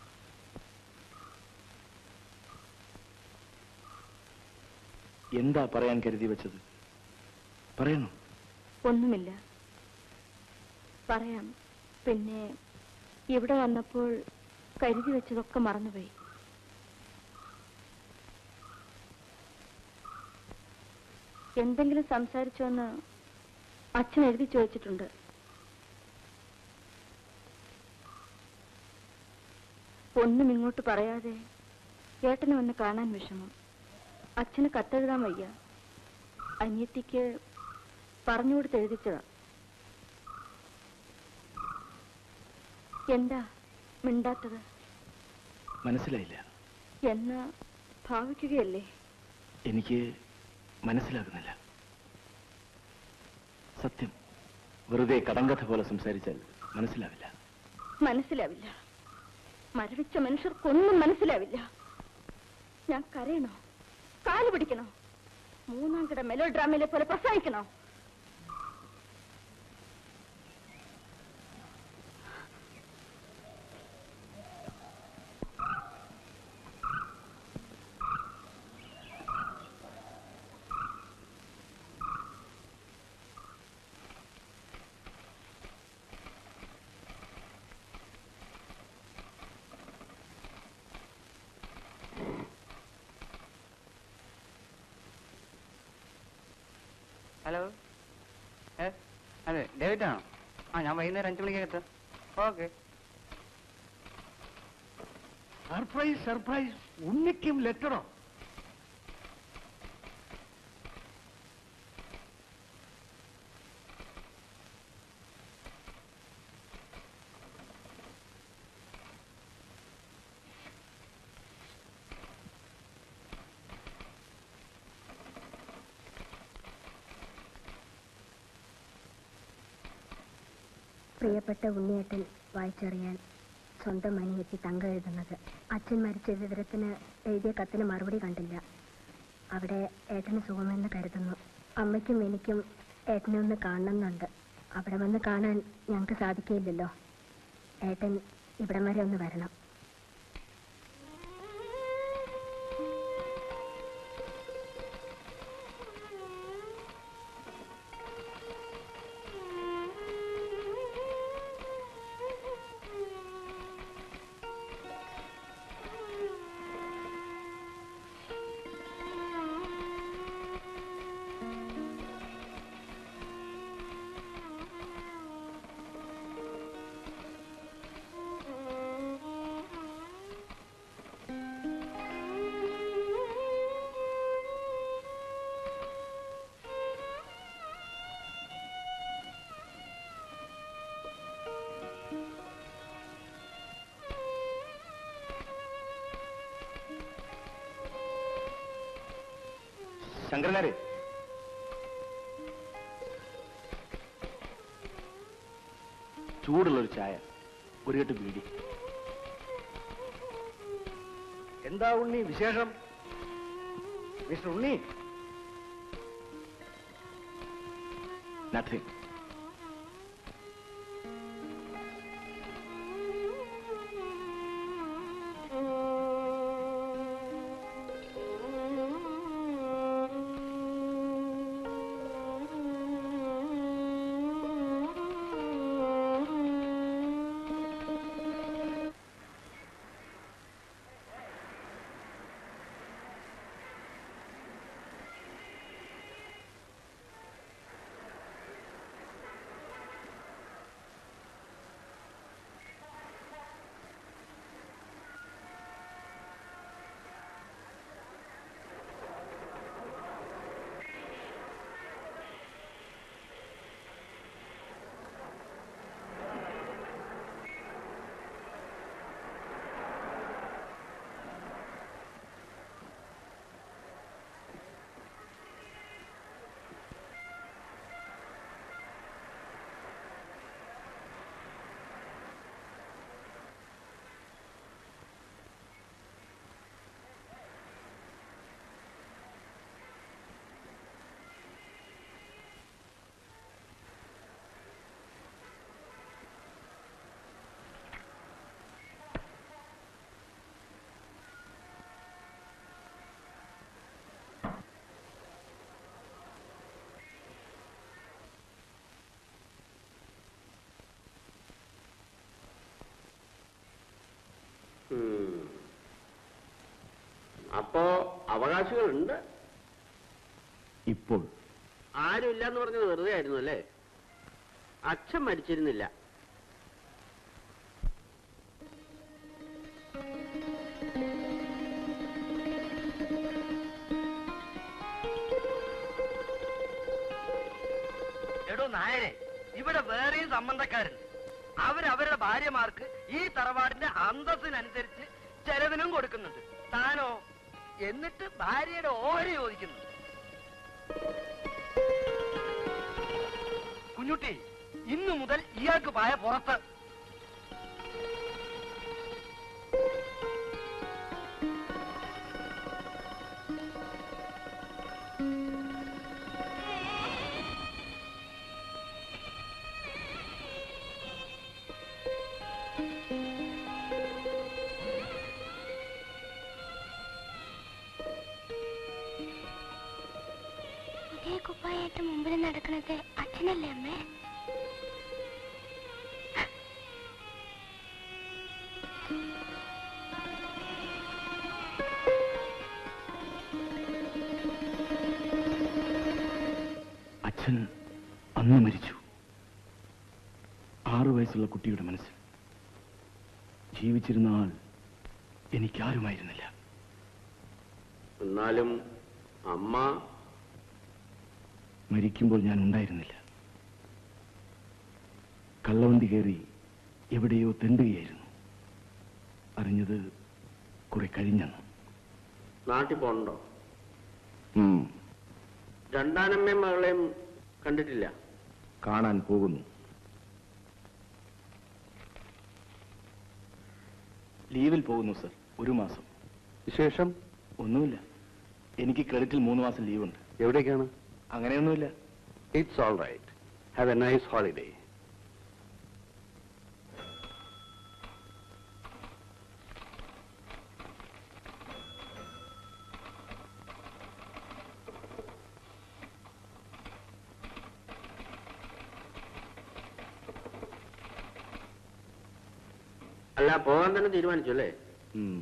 എന്താ പറയാൻ കരുതി വെച്ചത് പറയണോ ഒന്നുമില്ല പറയാം പിന്നെ ഇവിടെ വന്നപ്പോൾ കരുതി വെച്ചതൊക്കെ മറന്നുപോയി എന്തെങ്കിലും സംസാരിച്ചോന്ന് അച്ഛൻ എഴുതി ചോദിച്ചിട്ടുണ്ട് ഒന്നും ഇങ്ങോട്ട് പറയാതെ ഏട്ടനെ വന്ന് കാണാൻ വിഷമം അച്ഛന് കത്തെഴുതാൻ വയ്യ അനിയത്തിക്ക് പറഞ്ഞുകൊടുത്ത് എഴുതിച്ചതാ എന്താ മിണ്ടാത്തത് മനസ്സിലായില്ല എന്നാ ഭാവിക്കുകയല്ലേ എനിക്ക് മനസ്സിലാകുന്നില്ല സത്യം വെറുതെ കടങ്കഥ പോലെ സംസാരിച്ചാൽ മനസ്സിലാവില്ല മനസ്സിലാവില്ല മരവിച്ച മനുഷ്യർക്കൊന്നും മനസ്സിലാവില്ല ഞാൻ കരയണോ കാല് പിടിക്കണോ മൂന്നാം കിട മെലോ ഡ്രാമയിലെ പോലെ പ്രസംഗിക്കണോ ഹലോ ഏ അതെ ഡേവിഡ് ആണോ ആ ഞാൻ വൈകുന്നേരം അഞ്ചു മണിക്ക് എത്താം ഓക്കെ സർപ്രൈസ് സർപ്രൈസ് ഉണ്ണിക്കും ലെറ്ററോ പ്രിയപ്പെട്ട ഉണ്ണിയേട്ടൻ വായിച്ചറിയാൻ സ്വന്തം അനിയത്തി തങ്ക എഴുതുന്നത് അച്ഛൻ മരിച്ച വിവരത്തിന് എഴുതിയ കത്തിന് മറുപടി കണ്ടില്ല അവിടെ ഏട്ടന് സുഖമെന്ന് കരുതുന്നു അമ്മയ്ക്കും എനിക്കും ഏട്ടനെ ഒന്ന് കാണണമെന്നുണ്ട് അവിടെ വന്ന് കാണാൻ ഞങ്ങൾക്ക് സാധിക്കില്ലല്ലോ ഏട്ടൻ ഇവിടം വരെ ഒന്ന് വരണം ശങ്കരനാരെ ചൂടുള്ള ഒരു ചായ ഒരു കെട്ട് ബീഡി എന്താ ഉണ്ണി വിശേഷം മിസ്റ്റർ ഉണ്ണി നത്തിങ് അപ്പോ അവകാശികളുണ്ട് ഇപ്പോൾ ആരുമില്ല എന്ന് പറഞ്ഞത് വെറുതെ ആയിരുന്നു അല്ലേ അച്ഛൻ മരിച്ചിരുന്നില്ല എടോ നായരെ ഇവിടെ വേറെയും സംബന്ധക്കാരുണ്ട് അവരവരുടെ ഭാര്യമാർക്ക് ഈ തറവാടിന്റെ അന്തസ്സിനനുസരിച്ച് ചെലവിനും കൊടുക്കുന്നുണ്ട് താനോ എന്നിട്ട് ഭാര്യയുടെ ഓഹരി ചോദിക്കുന്നു കുഞ്ഞുട്ടി ഇന്നു മുതൽ ഇയാൾക്ക് പായ പുറത്ത് പുതിയ കുപ്പായിട്ട് മുമ്പിൽ നടക്കുന്നത് അച്ഛനല്ലേ അമ്മേ അച്ഛൻ അന്ന് മരിച്ചു ആറു വയസ്സുള്ള കുട്ടിയുടെ മനസ്സിൽ ജീവിച്ചിരുന്ന ആൾ എനിക്കാരുമായിരുന്നില്ല എന്നാലും അമ്മ മരിക്കുമ്പോൾ ഞാൻ ഉണ്ടായിരുന്നില്ല കള്ളവണ്ടി കയറി എവിടെയോ തെണ്ടുകയായിരുന്നു അറിഞ്ഞത് കുറെ കഴിഞ്ഞെന്ന് നാട്ടിൽ പോകണ്ടോ ഉം, രണ്ടാനമ്മയും മകളെയും കണ്ടിട്ടില്ല കാണാൻ പോകുന്നു ലീവിൽ പോകുന്നു സർ ഒരു മാസം വിശേഷം ഒന്നുമില്ല എനിക്ക് ക്രെഡിറ്റിൽ മൂന്ന് മാസം ലീവുണ്ട് എവിടേക്കാണ് അങ്ങനെയൊന്നുമില്ല it's all right have a nice holiday അല്ല പോകാൻ തന്നെ തീരുമാനിച്ചു അല്ലേ ഉം.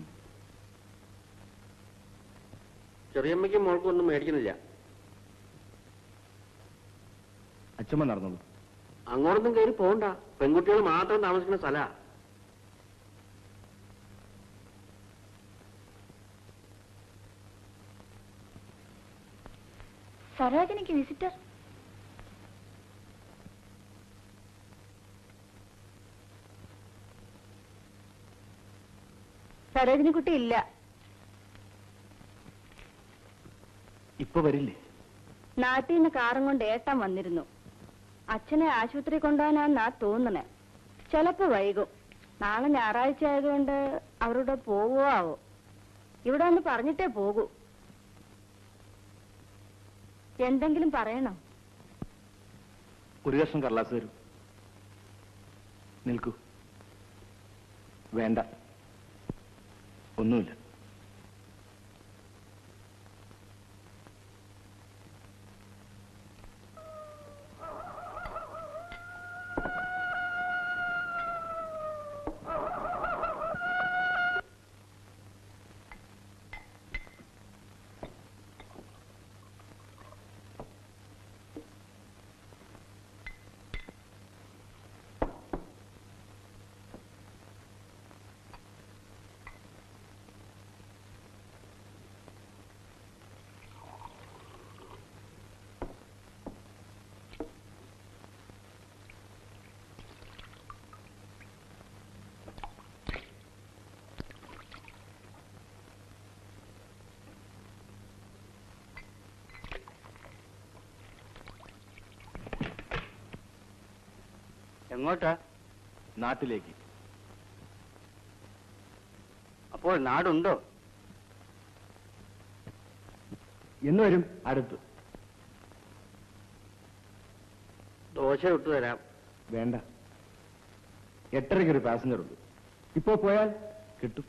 ചെറിയമ്മയ്ക്കും മോൾക്കും ഒന്നും മേടിക്കുന്നില്ല അച്ഛമ്മ നടന്നോളൂ അങ്ങോട്ടൊന്നും കയറി പോകണ്ട പെൺകുട്ടികൾ മാത്രം താമസിക്കുന്ന സ്ഥലാ സരോജനിക്ക് വിസിറ്റർ സരോജിനി കുട്ടി ഇല്ല ഇപ്പൊ വരില്ലേ നാട്ടിൽ നിന്ന് കാറും കൊണ്ട് ഏട്ടൻ വന്നിരുന്നു അച്ഛനെ ആശുപത്രി കൊണ്ടുപോകാനാന്നാ തോന്നണേ ചിലപ്പോ വൈകും നാളെ ഞായറാഴ്ച ആയതുകൊണ്ട് അവരുടെ പോവോ ആവോ ഇവിടെ ഒന്ന് പറഞ്ഞിട്ടേ പോകൂ എന്തെങ്കിലും പറയണോ ഒരു കഷ്ണം കടലാസ് തരൂ നിൽക്കൂ വേണ്ട ഒന്നുമില്ല എങ്ങോട്ടാ നാട്ടിലേക്ക് അപ്പോൾ നാടുണ്ടോ എന്ന് വരും അടുത്ത് ദോശ ഇട്ടു തരാം വേണ്ട എട്ടരയ്ക്ക് ഒരു പാസഞ്ചർ ഉണ്ട് ഇപ്പോ പോയാൽ കിട്ടും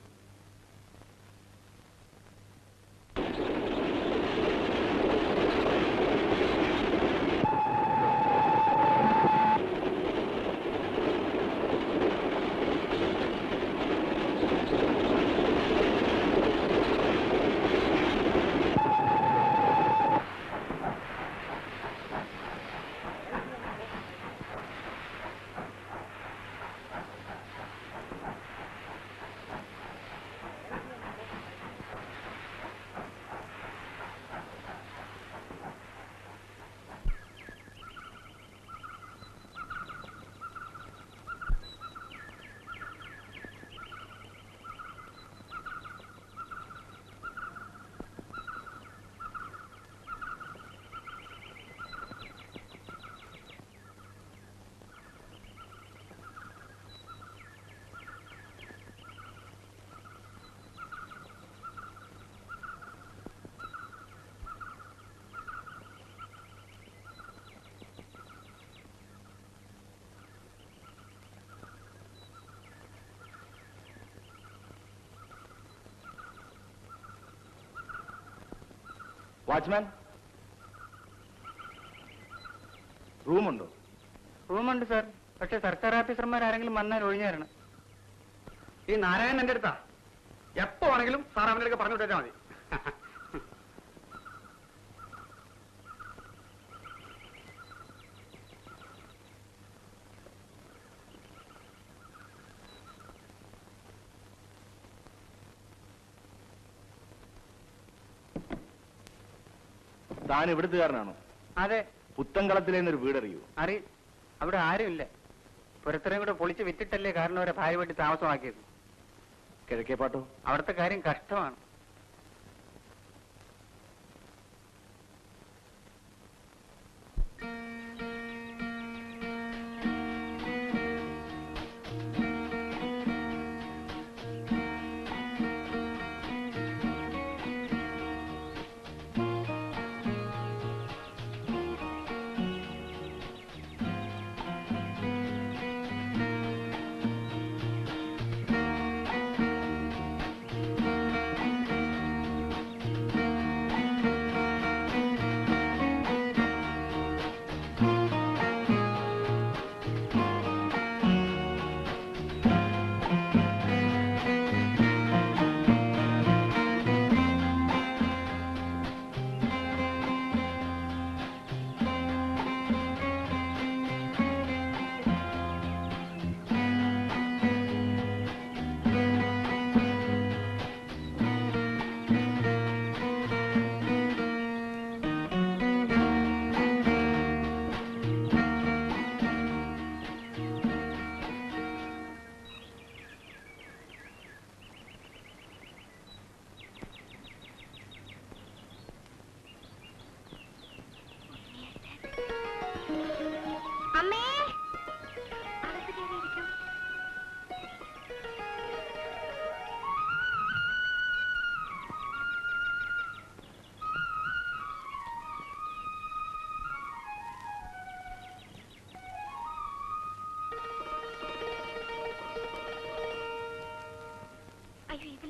വാച്ച്മാൻ റൂമുണ്ടോ റൂമുണ്ട് സാർ പക്ഷെ സർക്കാർ ഓഫീസർമാർ ആരെങ്കിലും വന്നാൽ ഒഴിഞ്ഞു തരണം ഈ നാരായണൻ എന്റെ അടുത്താ എപ്പോ ആണെങ്കിലും സാർ അവന്റെ അടുക്ക പറഞ്ഞു വിട്ടേച്ചാ മതി താൻ ഇവിടുത്തുകാരനാണോ അതെ പുത്തങ്കളത്തിലേന്നൊരു വീടറിയൂ അറി അവിടെ ആരുമില്ല പുരത്തരം കൂടെ പൊളിച്ച് വിറ്റിട്ടല്ലേ കാരണം അവരെ ഭാര്യ വീട്ടിൽ താമസമാക്കിയത് കിഴക്കേപ്പാട്ടോ അവിടുത്തെ കാര്യം കഷ്ടമാണ്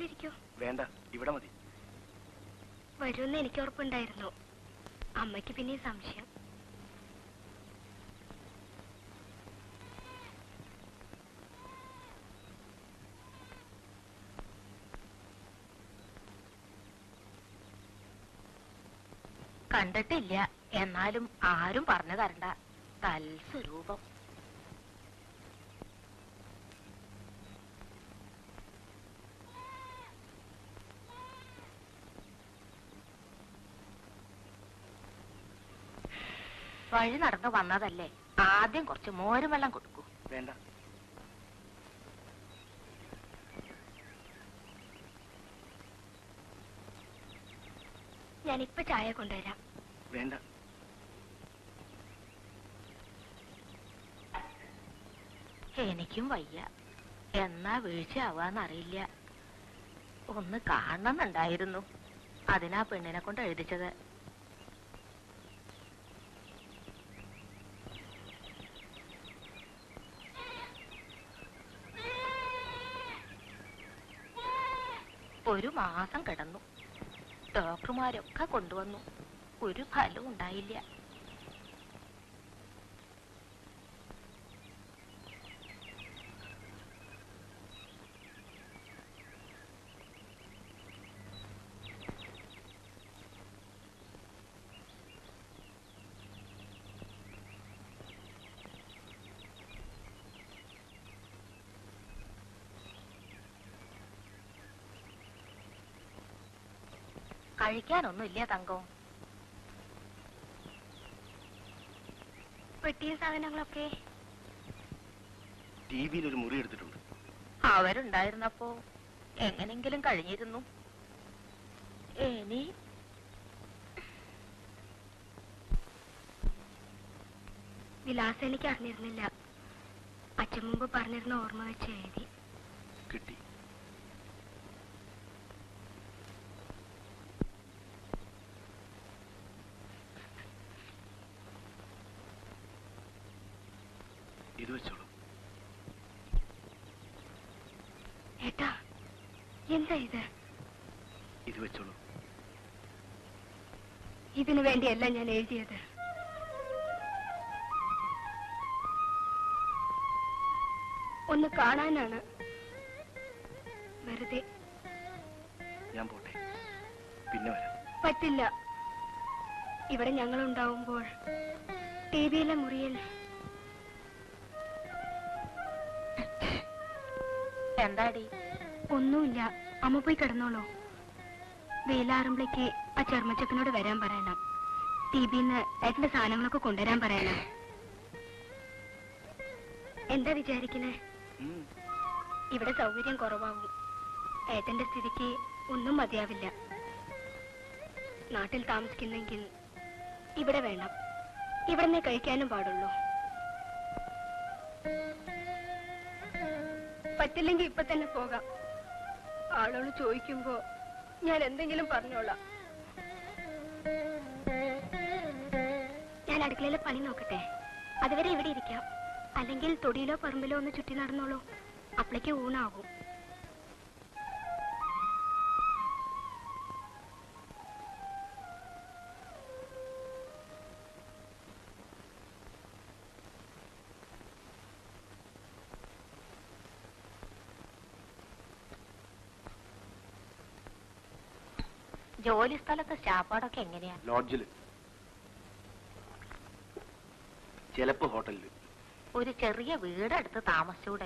സോഫയിലിരിക്കൂ വേണ്ട ഇവിടെ മതി വരുമെന്ന് എനിക്ക് ഉറപ്പുണ്ടായിരുന്നു അമ്മയ്ക്ക് പിന്നെ സംശയം കണ്ടിട്ടില്ല എന്നാലും ആരും പറഞ്ഞു തരണ്ട തൽസ്വരൂപം വഴി നടന്നു വന്നതല്ലേ ആദ്യം കുറച്ച് മോരും വെള്ളം കൊടുക്കൂ വേണ്ട ഞാനിപ്പോ ചായ കൊണ്ടുവരാം വേണ്ട എനിക്കും വയ്യ എന്നാ വീഴ്ചയാവാന്നറിയില്ല ഒന്ന് കാണണമെന്നുണ്ടായിരുന്നു അതിനാ പെണ്ണിനെ കൊണ്ട് എഴുതിച്ചത് ഒരു മാസം കിടന്നു ഡോക്ടർമാരൊക്കെ കൊണ്ടുവന്നു ഒരു ഫലവും ഉണ്ടായില്ല കഴിക്കാനൊന്നുമില്ല തങ്കം വെട്ടിയ സാധനങ്ങളൊക്കെ ടി വിയിൽ ഒരു മുറി എടുത്തിട്ടുണ്ട് അവരുണ്ടായിരുന്നപ്പോ എങ്ങനെങ്കിലും കഴിഞ്ഞിരുന്നു ഇനി വിലാസം എനിക്ക് അറിഞ്ഞിരുന്നില്ല അച്ഛൻ മുമ്പ് പറഞ്ഞിരുന്ന ഓർമ്മ വെച്ച് എഴുതി കിട്ടി ഇത് വെച്ചോളൂ ഏട്ടാ എന്താ ഇത് ഇത് വെച്ചോളൂ ഇതിനു വേണ്ടിയല്ല ഞാൻ എഴുതിയത് ഒന്ന് കാണാനാണ് വെറുതെ ഞാൻ പോട്ടെ പിന്നെ വരാം പറ്റില്ല ഇവിടെ ഞങ്ങൾ ഉണ്ടാവുമ്പോൾ ടി വിയിലെ മുറിയിൽ എന്താടി ഒന്നുമില്ല അമ്മ പോയി കിടന്നോളൂ വെയിലാറുമ്പോഴേക്ക് ആ ചെറുമച്ചക്കനോട് വരാൻ പറയണം ടി വിന്ന് ഏട്ടന്റെ സാധനങ്ങളൊക്കെ കൊണ്ടുവരാൻ പറയണം എന്താ വിചാരിക്കണേ ഉം. ഇവിടെ സൗകര്യം കുറവാകും ഏട്ടന്റെ സ്ഥിതിക്ക് ഒന്നും മതിയാവില്ല നാട്ടിൽ താമസിക്കുന്നെങ്കിൽ ഇവിടെ വേണം ഇവിടുന്ന് കഴിക്കാനും പാടുള്ളൂ പറ്റില്ലെങ്കിൽ ഇപ്പൊ തന്നെ പോകാം ആളുകൾ ചോദിക്കുമ്പോ ഞാൻ എന്തെങ്കിലും പറഞ്ഞോളാം ഞാൻ അടുക്കളയിലെ പണി നോക്കട്ടെ അതുവരെ ഇവിടെ ഇരിക്കാം അല്ലെങ്കിൽ തൊടിയിലോ പറമ്പിലോ ഒന്ന് ചുറ്റി നടന്നോളൂ അപ്പോഴേക്ക് ഊണാകും ജോലി സ്ഥലത്തെ സ്റ്റാഫാടൊക്കെ എങ്ങനെയാ ലോഡ്ജിൽ ചിലപ്പോ ഹോട്ടലിൽ ഒരു ചെറിയ വീടെടുത്ത് താമസിച്ചൂടെ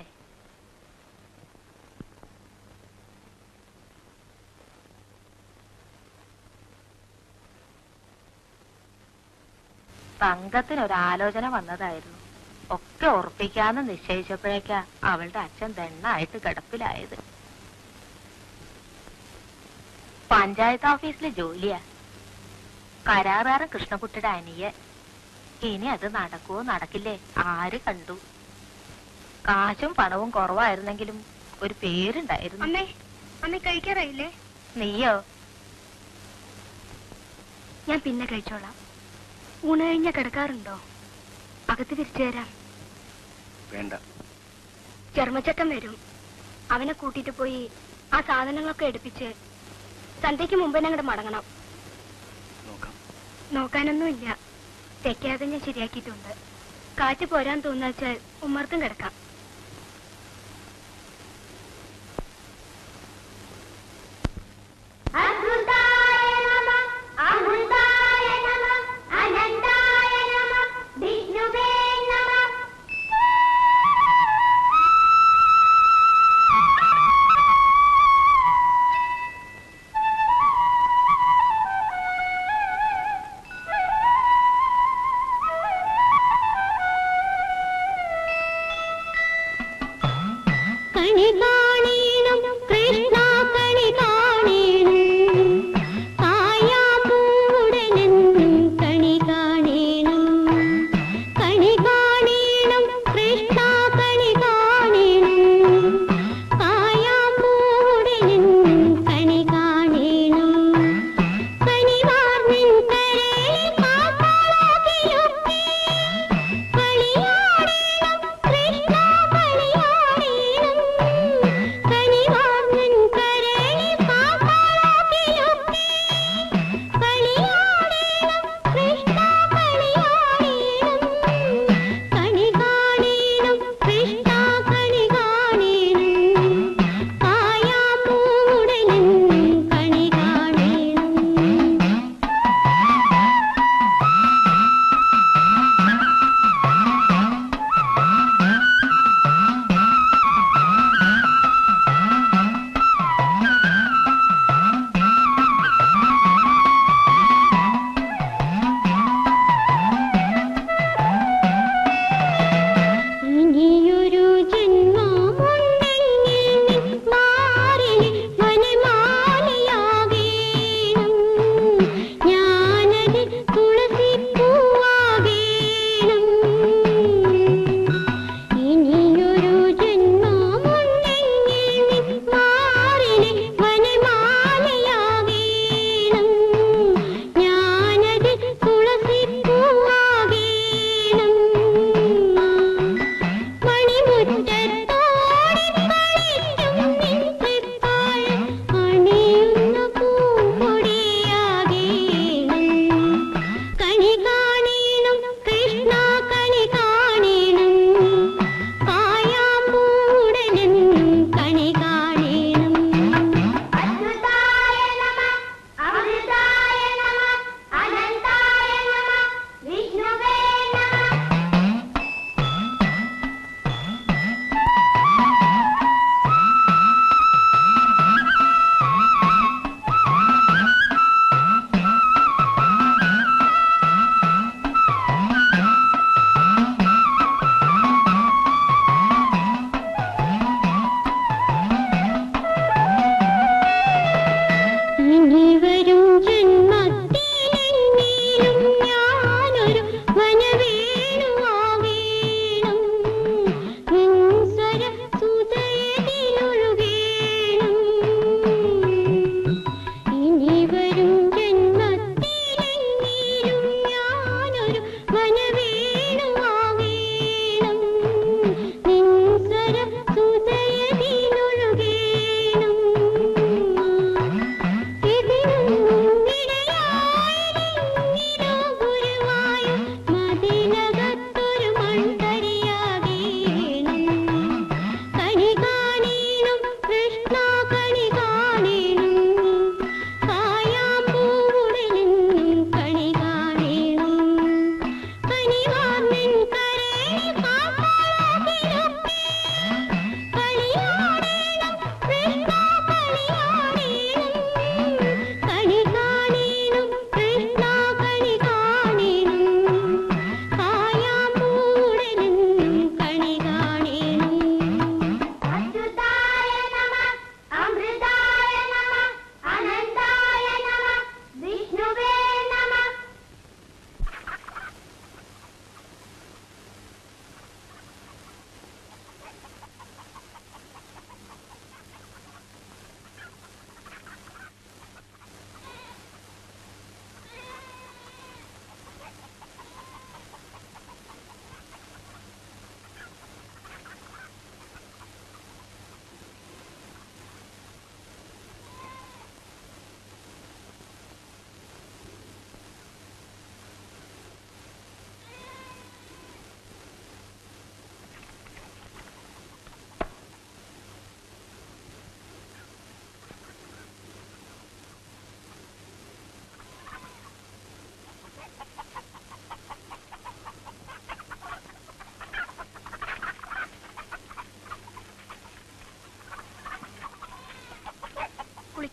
തങ്കത്തിനൊരാലോചന വന്നതായിരുന്നു ഒക്കെ ഉറപ്പിക്കാന്ന് നിശ്ചയിച്ചപ്പോഴേക്കാ അവളുടെ അച്ഛൻ ദണ്ണായിട്ട് കിടപ്പിലായത് പഞ്ചായത്ത് ഓഫീസിലെ ജോലിയാ കരാറുകാരൻ കൃഷ്ണകുട്ടിയുടെ അനിയൻ ഇനി അത് നടക്കുവോ നടക്കില്ലേ ആര് കണ്ടു കാശും പണവും കുറവായിരുന്നെങ്കിലും ഒരു പേരുണ്ടായിരുന്നു അമ്മേ അമ്മ കഴിക്കാറായില്ലേ നീയോ ഞാൻ പിന്നെ കഴിച്ചോളാം ഊണ് കഴിഞ്ഞ കിടക്കാറുണ്ടോ അകത്ത് തിരിച്ചു തരാം വേണ്ട ചെറുമച്ചക്കൻ വരും അവനെ കൂട്ടിട്ട് പോയി ആ സാധനങ്ങളൊക്കെ എടുപ്പിച്ച് സന്ധ്യയ്ക്ക് മുമ്പ് തന്നെ അങ്ങോട്ട് മടങ്ങണം നോക്കാം നോക്കാനൊന്നുമില്ല തെക്കാതെ ഞാൻ ശരിയാക്കിയിട്ടുണ്ട് കാറ്റ് പോരാൻ തോന്നുവച്ചാൽ ഉമ്മർത്തും കിടക്കാം കണി കാണീണം കൃഷ്ണ കണി കാണീണം കായാമ്പൂടനെന്നും കണി കാണീണം കണി കാണീണം കൃഷ്ണ കണി കാണീണം കായാമ്പൂടനെന്നും കണി കാണീണം കണിവാർന്നിൻ കരളിൽ കാക്കാളാകിയൊക്കെ കളിയാടീണം കൃഷ്ണ കളിയാടീണം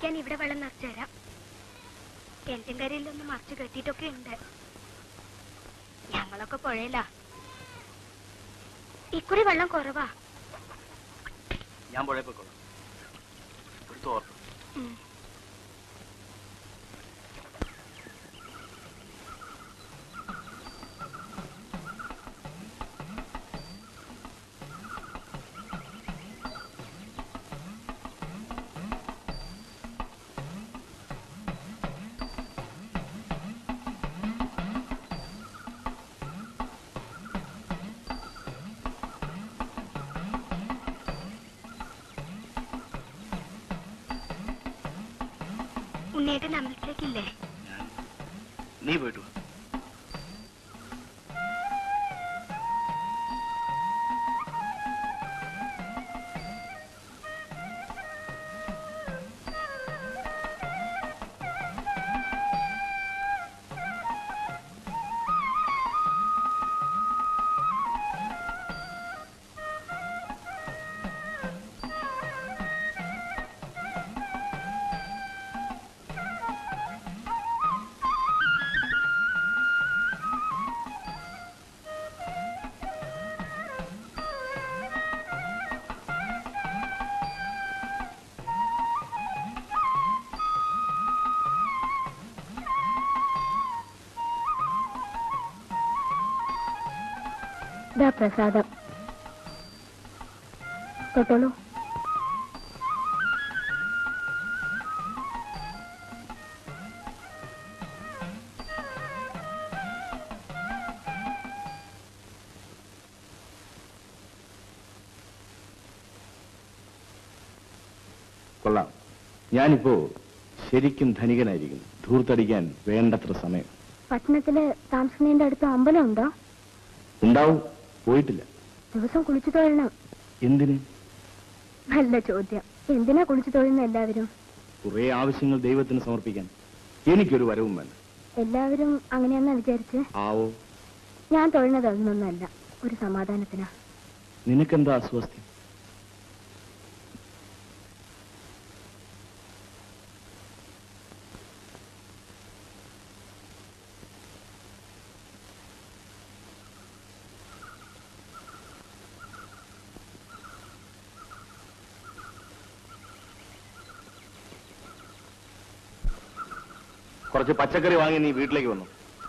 കുടിക്കാൻ ഇവിടെ വെള്ളം നിറച്ചു തരാം കിണറ്റിൻ കരയിലൊന്ന് മറച്ചു കെട്ടിയിട്ടൊക്കെ ഉണ്ട് ഞങ്ങളൊക്കെ പുഴയിലാ ഇക്കുറി വെള്ളം കുറവാ ഞാൻ പുഴയിൽ പോയിക്കോളാം എടുത്തു ഓർത്തു ഉം. ഉണ്ണിയേട്ടൻ അമ്പലത്തിലേക്കില്ലേ നീ പോയിട്ട് വാ ഇതാ പ്രസാദം തൊട്ടോളൂ കൊള്ളാം ഞാനിപ്പോ ശരിക്കും ധനികനായിരിക്കുന്നു ധൂർത്തടിക്കാൻ വേണ്ടത്ര സമയം പട്ടണത്തില് താമസിക്കുന്നതിന്റെ അടുത്ത് അമ്പലം ഉണ്ടോ ഉണ്ടാവും പോയിട്ടില്ല ദിവസം കുളിച്ചു തൊഴണം എന്തിന് നല്ല ചോദ്യം എന്തിനാ കുളിച്ചു തൊഴുന്ന എല്ലാവരും കുറെ ആവശ്യങ്ങൾ ദൈവത്തിന് സമർപ്പിക്കാൻ എനിക്കൊരു വരവും വേണ്ട എല്ലാവരും അങ്ങനെയാന്നാ വിചാരിച്ച് ആവോ ഞാൻ തൊഴുന്നത് അതൊന്നൊന്നല്ല ഒരു സമാധാനത്തിനാ നിനക്കെന്താ അസ്വസ്ഥം കുറച്ച് പച്ചക്കറി വാങ്ങി നീ വീട്ടിലേക്ക് വന്നു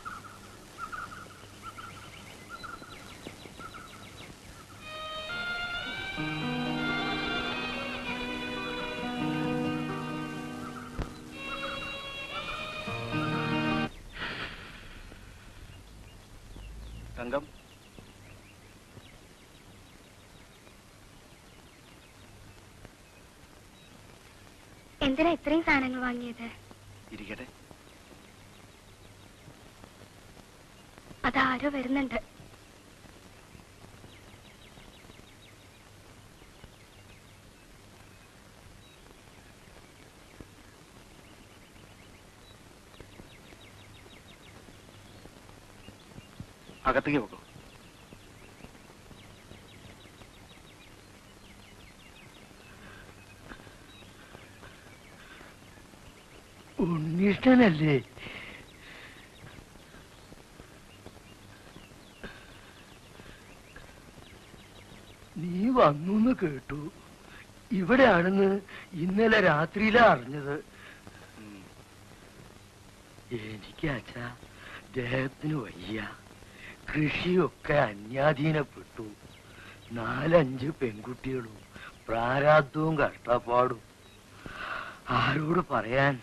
തങ്കം എന്തിനാ ഇത്രയും സാധനങ്ങൾ വാങ്ങിയത് ഇരിക്കട്ടെ അതാരോ വരുന്നുണ്ട് അകത്തേക്ക് പോക്കോ ഉണ്ണിഷ്ടനല്ലേ നീ വന്നു കേട്ടു ഇവിടെയാണെന്ന് ഇന്നലെ രാത്രിയിലാ അറിഞ്ഞത് എനിക്ക് അച്ഛാ ദേഹത്തിന് വയ്യ കൃഷിയൊക്കെ അന്യാധീനപ്പെട്ടു നാലഞ്ച് പെൺകുട്ടികളും പ്രാരാബ്ദവും കഷ്ടപ്പാടും ആരോട് പറയാൻ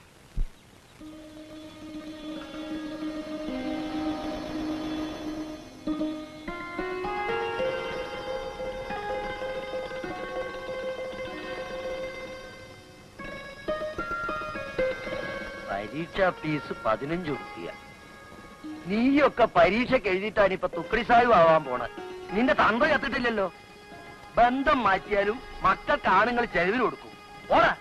പരീക്ഷ ഫീസ് പതിനഞ്ച് റുപ്യ നീയൊക്കെ പരീക്ഷയ്ക്ക് എഴുതിയിട്ടാണ് ഇപ്പൊ തുക്കടി സാഹിബ് ആവാൻ പോണ നിന്റെ തന്ത ചത്തിട്ടില്ലല്ലോ ബന്ധം മാറ്റിയാലും മക്കൾക്ക് ആണുങ്ങൾ ചെലവിന് കൊടുക്കും ഓടാ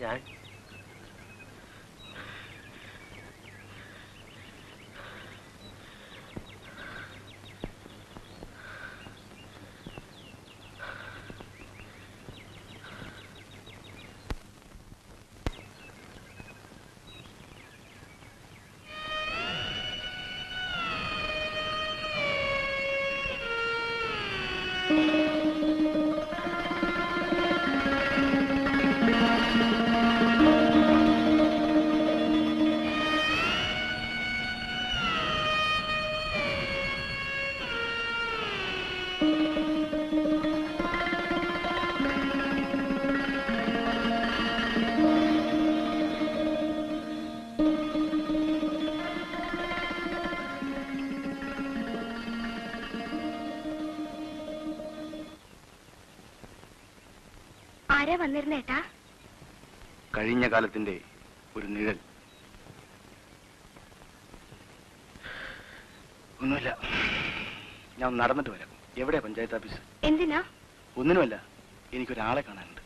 ഞാൻ ആരാ വന്നിരുന്നേട്ടാ കഴിഞ്ഞ കാലത്തിന്റെ ഒരു നിഴൽ ഒന്നുമില്ല ഞാൻ നടന്നിട്ട് വരാം എവിടെയാ പഞ്ചായത്ത് ഓഫീസ് എന്തിനാ ഒന്നിനുമല്ല എനിക്കൊരാളെ കാണാനുണ്ട്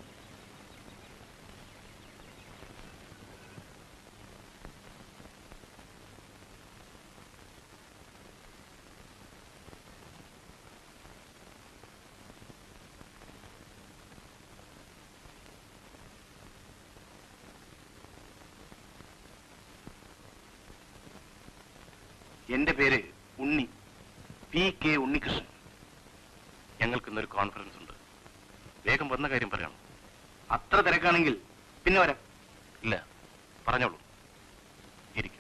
എന്റെ പേര് ഉണ്ണി പി കെ ഉണ്ണികൃഷ്ണൻ ഞങ്ങൾക്ക് ഇന്നൊരു കോൺഫറൻസ് ഉണ്ട് വേഗം വന്ന കാര്യം പറയണം അത്ര തിരക്കാണെങ്കിൽ പിന്നെ വരാം ഇല്ല പറഞ്ഞോളൂ ഇരിക്കും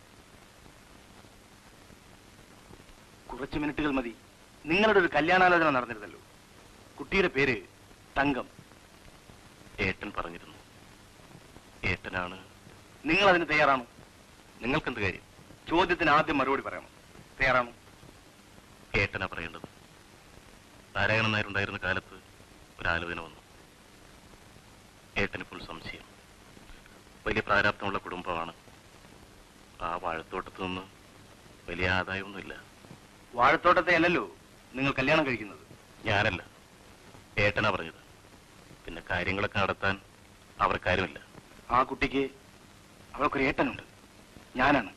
കുറച്ച് മിനിറ്റുകൾ മതി നിങ്ങളുടെ ഒരു കല്യാണാലോചന നടന്നിരുന്നല്ലോ കുട്ടിയുടെ പേര് തങ്കം ഏട്ടൻ പറഞ്ഞിരുന്നു ഏട്ടനാണ് നിങ്ങൾ അതിന് തയ്യാറാണോ നിങ്ങൾക്കെന്ത് കാര്യം ചോദ്യത്തിന് ആദ്യം മറുപടി പറയണം തയ്യാറാണോ ഏട്ടനാ പറയേണ്ടത് നാരായണൻ നായരുണ്ടായിരുന്ന കാലത്ത് ഒരാലോചന വന്നു ഏട്ടനിപ്പോൾ സംശയം വലിയ പ്രാരാബ്ദമുള്ള കുടുംബമാണ് ആ വാഴത്തോട്ടത്ത് നിന്ന് വലിയ ആദായമൊന്നുമില്ല വാഴത്തോട്ടത്തെ അല്ലല്ലോ നിങ്ങൾ കല്യാണം കഴിക്കുന്നത് ഞാനല്ല ഏട്ടനാ പറഞ്ഞത് പിന്നെ കാര്യങ്ങളൊക്കെ നടത്താൻ അവർക്കാരുമില്ല ആ കുട്ടിക്ക് അവൾക്കൊരു ഏട്ടനുണ്ട് ഞാനാണ്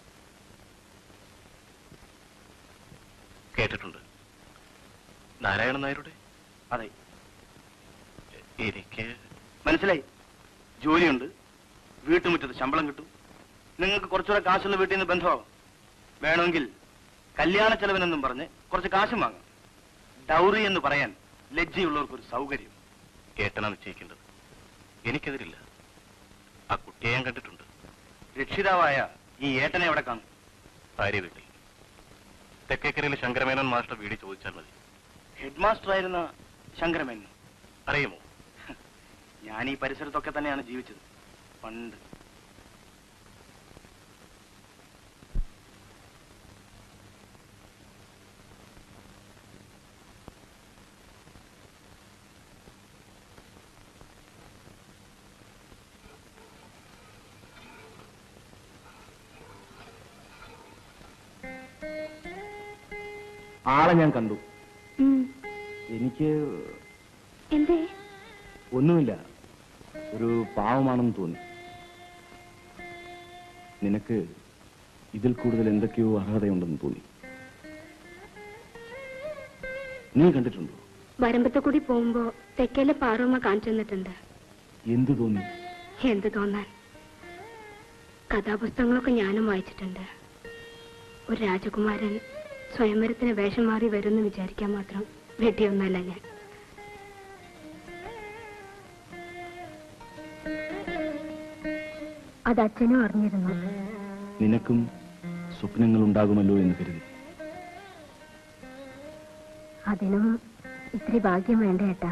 കേട്ടിട്ടുണ്ട് നാരായണൻ നായരുടെ അതെ എനിക്ക് മനസ്സിലായി ജോലിയുണ്ട് വീട്ടുമുറ്റത്ത് ശമ്പളം കിട്ടും നിങ്ങൾക്ക് കുറച്ചുകൂടെ കാശുള്ള വീട്ടിൽ നിന്ന് ബന്ധമാവും വേണമെങ്കിൽ കല്യാണ ചെലവിനെന്നും പറഞ്ഞ് കുറച്ച് കാശും വാങ്ങാം ഡൗറി എന്ന് പറയാൻ ലജ്ജയുള്ളവർക്ക് ഒരു സൗകര്യം ഏട്ടനാ നിശ്ചയിക്കേണ്ടത് എനിക്കെതിരില്ല ആ കുട്ടിയെ ഞാൻ കണ്ടിട്ടുണ്ട് രക്ഷിതാവായ ഈ ഏട്ടനെ എവിടെ കാണും ഭാര്യ വീട്ടിൽ തെക്കേക്കരയിലെ ശങ്കരമേനോൻ മാസ്റ്റർ വീട് ചോദിച്ചാൽ മതി ഹെഡ് മാസ്റ്റർ ആയിരുന്ന ശങ്കരമേനു അറിയുമോ ഞാൻ ഈ പരിസരത്തൊക്കെ തന്നെയാണ് ജീവിച്ചത് പണ്ട് ആളെ ഞാൻ കണ്ടു എനിക്ക് എന്തേ ഒന്നുമില്ല ഒരു പാവമാണെന്ന് തോന്നി നിനക്ക് ഇതിൽ കൂടുതൽ എന്തൊക്കെയോ അർഹതയുണ്ടെന്ന് തോന്നി നീ കണ്ടിട്ടുണ്ടോ വരമ്പത്ത് കൂടി പോകുമ്പോ തെക്കേലെ പാറമ്മ കാണിച്ചു തന്നിട്ടുണ്ട് എന്തു തോന്നി എന്ത് തോന്നാൻ കഥാപുസ്തകങ്ങളൊക്കെ ഞാനും വായിച്ചിട്ടുണ്ട് ഒരു രാജകുമാരൻ സ്വയംവരത്തിന് വേഷം മാറി വരുമെന്ന് വിചാരിക്കാൻ മാത്രം വെട്ടിയൊന്നല്ല ഞാൻ അത് അച്ഛനും അറിഞ്ഞിരുന്നു നിനക്കും സ്വപ്നങ്ങൾ ഉണ്ടാകുമല്ലോ എന്ന് കരുതി അതിനും ഇത്തിരി ഭാഗ്യം വേണ്ട ഏട്ടാ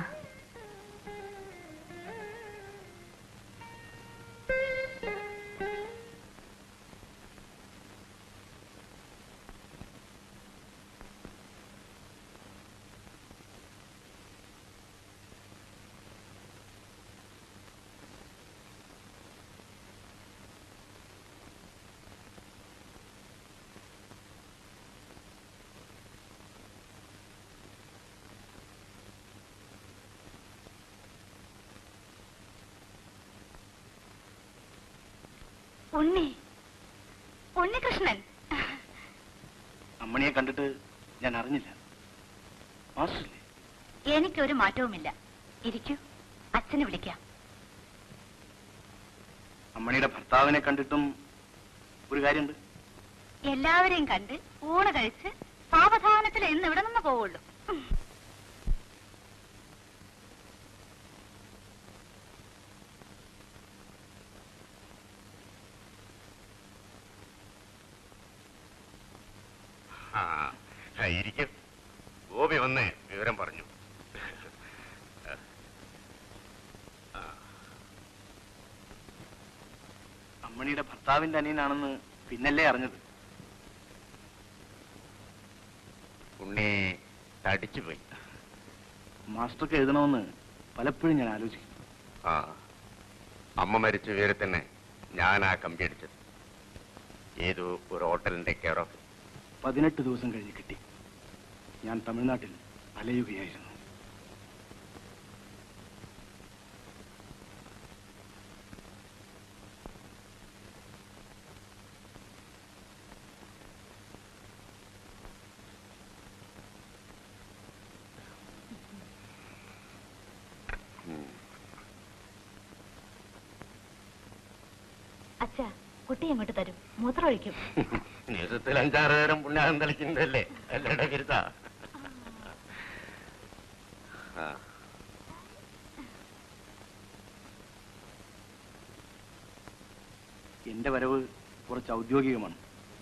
ഉണ്ണി ഉണ്ണികൃഷ്ണൻ അമ്മണിയെ കണ്ടിട്ട് ഞാൻ അറിഞ്ഞില്ല മാസ്റ്ററില്ലേ എനിക്കൊരു മാറ്റവുമില്ല ഇരിക്കൂ അച്ഛനെ വിളിക്കാം അമ്മണിയുടെ ഭർത്താവിനെ കണ്ടിട്ടും ഒരു കാര്യമുണ്ട് എല്ലാവരെയും കണ്ട് ഊണ് കഴിച്ച് സാവധാനത്തിൽ ഇന്ന് ഇവിടെ നിന്ന് പോവുള്ളൂ ആ ഇരിക്കും ഗോപി വന്ന് വിവരം പറഞ്ഞു അമ്മണിയുടെ ഭർത്താവിന്റെ അനിയനാണെന്ന് പിന്നല്ലേ അറിഞ്ഞത് ഉണ്ണി തടിച്ചു പോയി മാസ്റ്റർക്ക് എഴുതണമെന്ന് പലപ്പോഴും ഞാൻ ആലോചിക്കും ആ അമ്മ മരിച്ച വിവരത്തിന് ഞാനാ കമ്പി അടിച്ചത് ഏതോ ഒരു ഹോട്ടലിന്റെ കെയർ ഓഫ് പതിനെട്ട് ദിവസം കഴിഞ്ഞ് കിട്ടി ഞാൻ തമിഴ്നാട്ടിൽ അലയുകയായിരുന്നു അച്ഛ കുട്ടി അങ്ങോട്ട് തരും മൂത്രമൊഴിക്കും ദിവസത്തിൽ അഞ്ചാറ് നേരം പുണ്യാഹം തളിക്കുന്നതല്ലേ അല്ലടെ കരുത എന്റെ വരവ് കുറച്ച് ഔദ്യോഗികമാണ്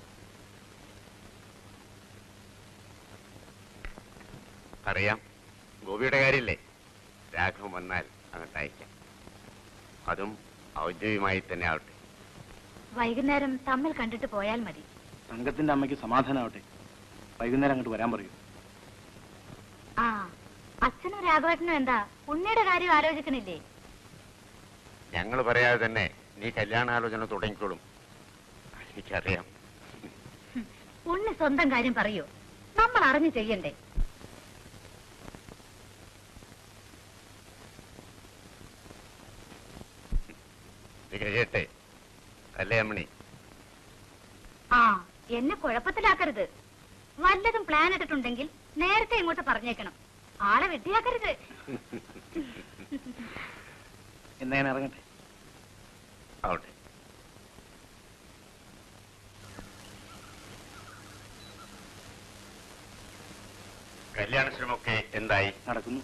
അറിയാം ഗോപിയുടെ കാര്യമില്ലേ രാഘവൻ വന്നാൽ അങ്ങോട്ട് അയക്കാം അതും ഔദ്യോഗികമായി തന്നെ ആവട്ടെ വൈകുന്നേരം തമ്മിൽ കണ്ടിട്ട് പോയാൽ മതി തങ്കത്തിന്റെ അമ്മയ്ക്ക് സമാധാനമാവട്ടെ വൈകുന്നേരം അങ്ങോട്ട് വരാൻ പറയൂ ആ അച്ഛനും രാഘവേട്ടനും എന്താ ഉണ്ണിയുടെ കാര്യം ആലോചിക്കണില്ലേ ഞങ്ങൾ പറയാതെ തന്നെ നീ കല്യാണാലോചന തുടങ്ങിക്കോളും എനിക്കറിയാം ഉണ്ണി സ്വന്തം കാര്യം പറയൂ നമ്മൾ അറിഞ്ഞു ചെയ്യണ്ടേ ഇത് കഴിയട്ടെ അല്ലേ അമ്മണി ആ എന്നെ കുഴപ്പത്തിലാക്കരുത് വല്ലതും പ്ലാൻ ഇട്ടിട്ടുണ്ടെങ്കിൽ നേരത്തെ ഇങ്ങോട്ട് പറഞ്ഞേക്കണം ആളെ വെട്ടിയാക്കരുത് എന്നാ ഞാൻ ഇറങ്ങട്ടെ ആവട്ടെ കല്യാണ ശ്രമമൊക്കെ എന്തായി നടക്കുന്നു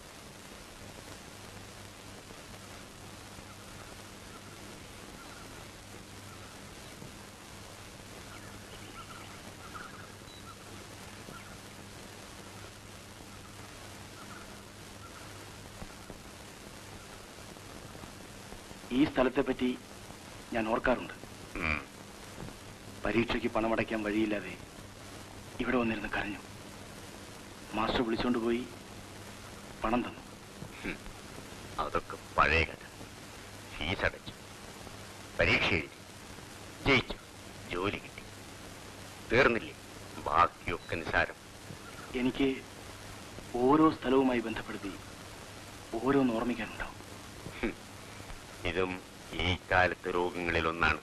ഈ സ്ഥലത്തെ പറ്റി ഞാൻ ഓർക്കാറുണ്ട് ഉം. പരീക്ഷയ്ക്ക് പണമടയ്ക്കാൻ വഴിയില്ലാതെ ഇവിടെ വന്നിരുന്ന് കരഞ്ഞു മാസ്റ്റർ വിളിച്ചോണ്ട് പോയി പണം തന്നു ഉം. അതൊക്കെ പഴയ കഥ ഫീസ് അടച്ചു പരീക്ഷ എഴുതി ജയിച്ചു ജോലി കിട്ടി തീർന്നില്ലേ ബാക്കിയൊക്കെ നിസാരം എനിക്ക് ഓരോ സ്ഥലവുമായി ബന്ധപ്പെടുത്തി ഓരോന്ന് ഓർമ്മിക്കാനുണ്ടാവും ഹും. ഇതും ഈ കാലത്തെ രോഗങ്ങളിൽ ഒന്നാണ്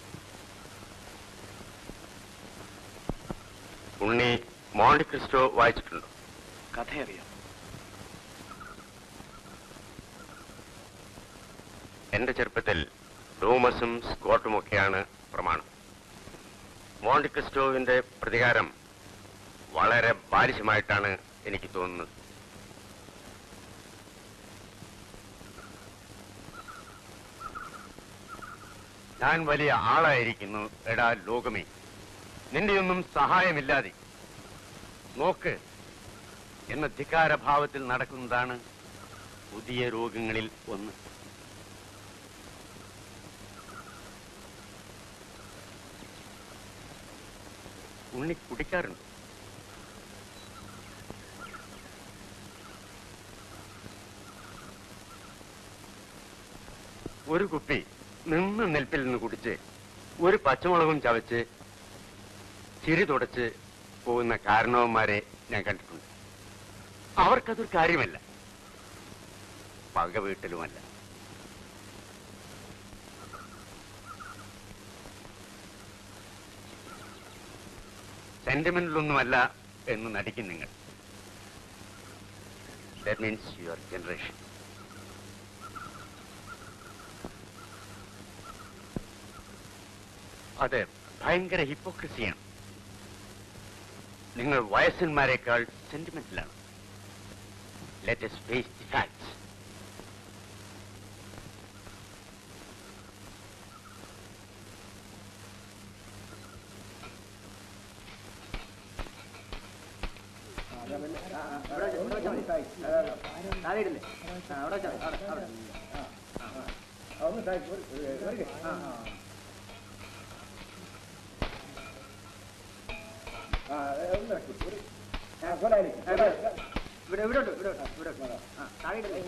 ഉണ്ണി മോണ്ടി ക്രിസ്റ്റോ വായിച്ചിട്ടുണ്ടോ കഥയറിയാം എന്റെ ചെറുപ്പത്തിൽ ഡൂമസും സ്കോട്ടും ഒക്കെയാണ് പ്രമാണം മോണ്ടി ക്രിസ്റ്റോവിന്റെ പ്രതികാരം വളരെ ബാലിശമായിട്ടാണ് എനിക്ക് തോന്നുന്നത് ഞാൻ വലിയ ആളായിരിക്കുന്നു എടാ ലോകമേ നിന്റെയൊന്നും സഹായമില്ലാതെ നോക്ക് എന്ന ധിക്കാരഭാവത്തിൽ നടക്കുന്നതാണ് പുതിയ രോഗങ്ങളിൽ ഒന്ന് ഉണ്ണി കുടിക്കാറുണ്ട് ഒരു കുപ്പി നിന്ന് നെൽപ്പിൽ നിന്ന് കുടിച്ച് ഒരു പച്ചമുളകും ചവച്ച് ചിരി തുടച്ച് പോകുന്ന കാരണവന്മാരെ ഞാൻ കണ്ടിട്ടുണ്ട് അവർക്കതൊരു കാര്യമല്ല പക വീട്ടലുമല്ല സെന്റിമെന്റിലൊന്നുമല്ല എന്ന് നടിക്കും നിങ്ങൾ ദാറ്റ് മീൻസ് യുവർ ജനറേഷൻ അത് ഭയങ്കര ഹിപ്പോക്രസിയാണ് നിങ്ങൾ വയസ്സന്മാരെക്കാൾ സെന്റിമെന്റിലാണ് ലെറ്റസ് ഫേസ് ദി ഫാക്ട്സ് ഇവിടെ ഇവിടോട്ട് ഇവിടോട്ട് ഇവിടോട്ട് ആ താഴെ ഇടല്ലേ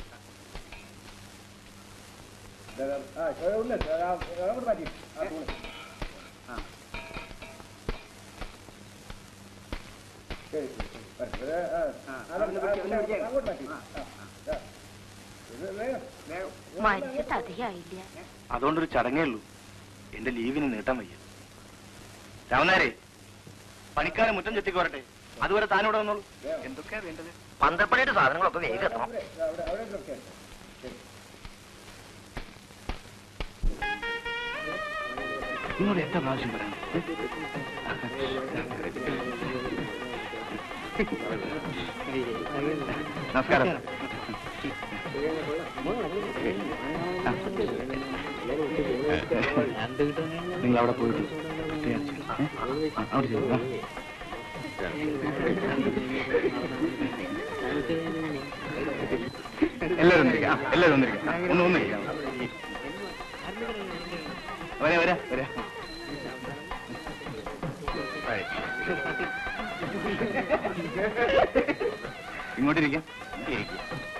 മരിച്ചിട്ട് അധികമായില്ല അതുകൊണ്ടൊരു ചടങ്ങേ ഉള്ളൂ എന്റെ ലീവിന് നീട്ടാൻ വയ്യ രാമനാരെ പണിക്കാരെ മുറ്റം ചെത്തിക്ക് വരട്ടെ അതുവരെ താനിവിടെ വന്നോളൂ എന്തൊക്കെയാ വേണ്ടത് പന്തപ്പടിയുടെ സാധനങ്ങളൊക്കെ വേഗം എത്തണം നിങ്ങളോട് എത്ര പ്രാവശ്യം പറയണം നമസ്കാരം നിങ്ങൾ അവിടെ പോയിട്ട് stay അടിച്ചു. ഏ? ആ, അവിടെ ചെല്ലു. ആ. എല്ലാവരും ഒന്നിരിക്കാം ആ, എല്ലാവരും ഒന്നിരിക്കാം ആ, ഒന്ന് ഒന്നിരിക്കാം വരാ വരാ വരാ ഇങ്ങോട്ടിരിക്കാം ഇരിക്കാം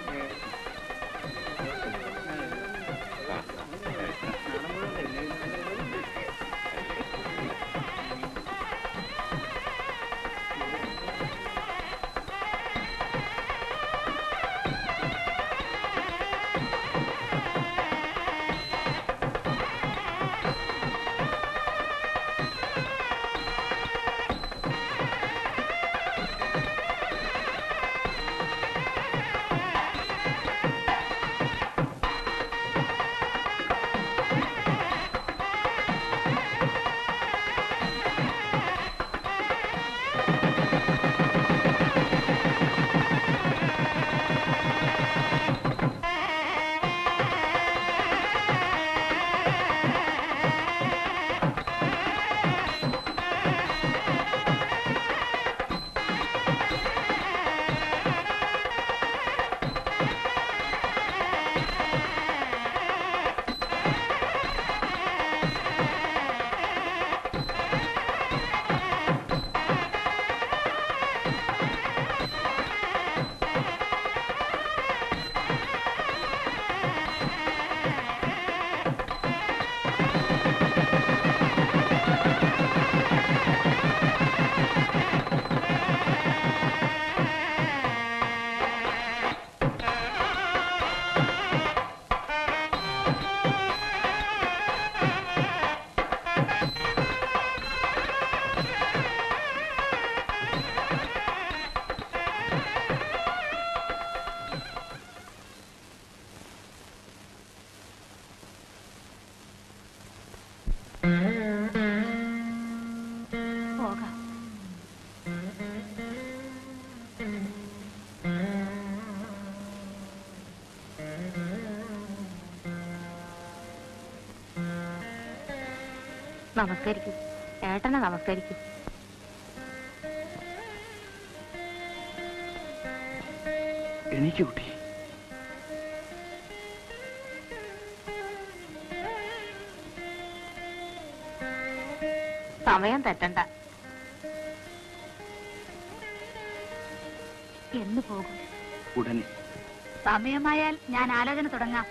പോകാം നമസ്കരിക്കൂ ഏട്ടനെ നമസ്കരിക്കൂ എനിക്ക് കുട്ടി സമയം തെറ്റണ്ട എന്ന് പോകും ഉടനെ സമയമായാൽ ഞാൻ ആലോചന തുടങ്ങാം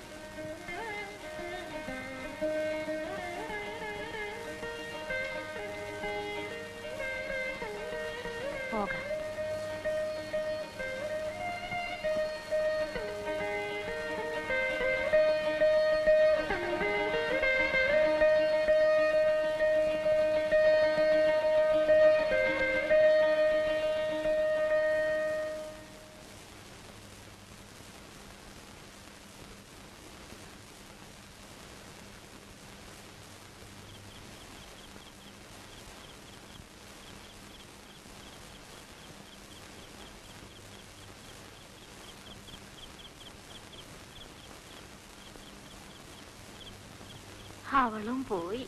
പോകാം അവളും പോയി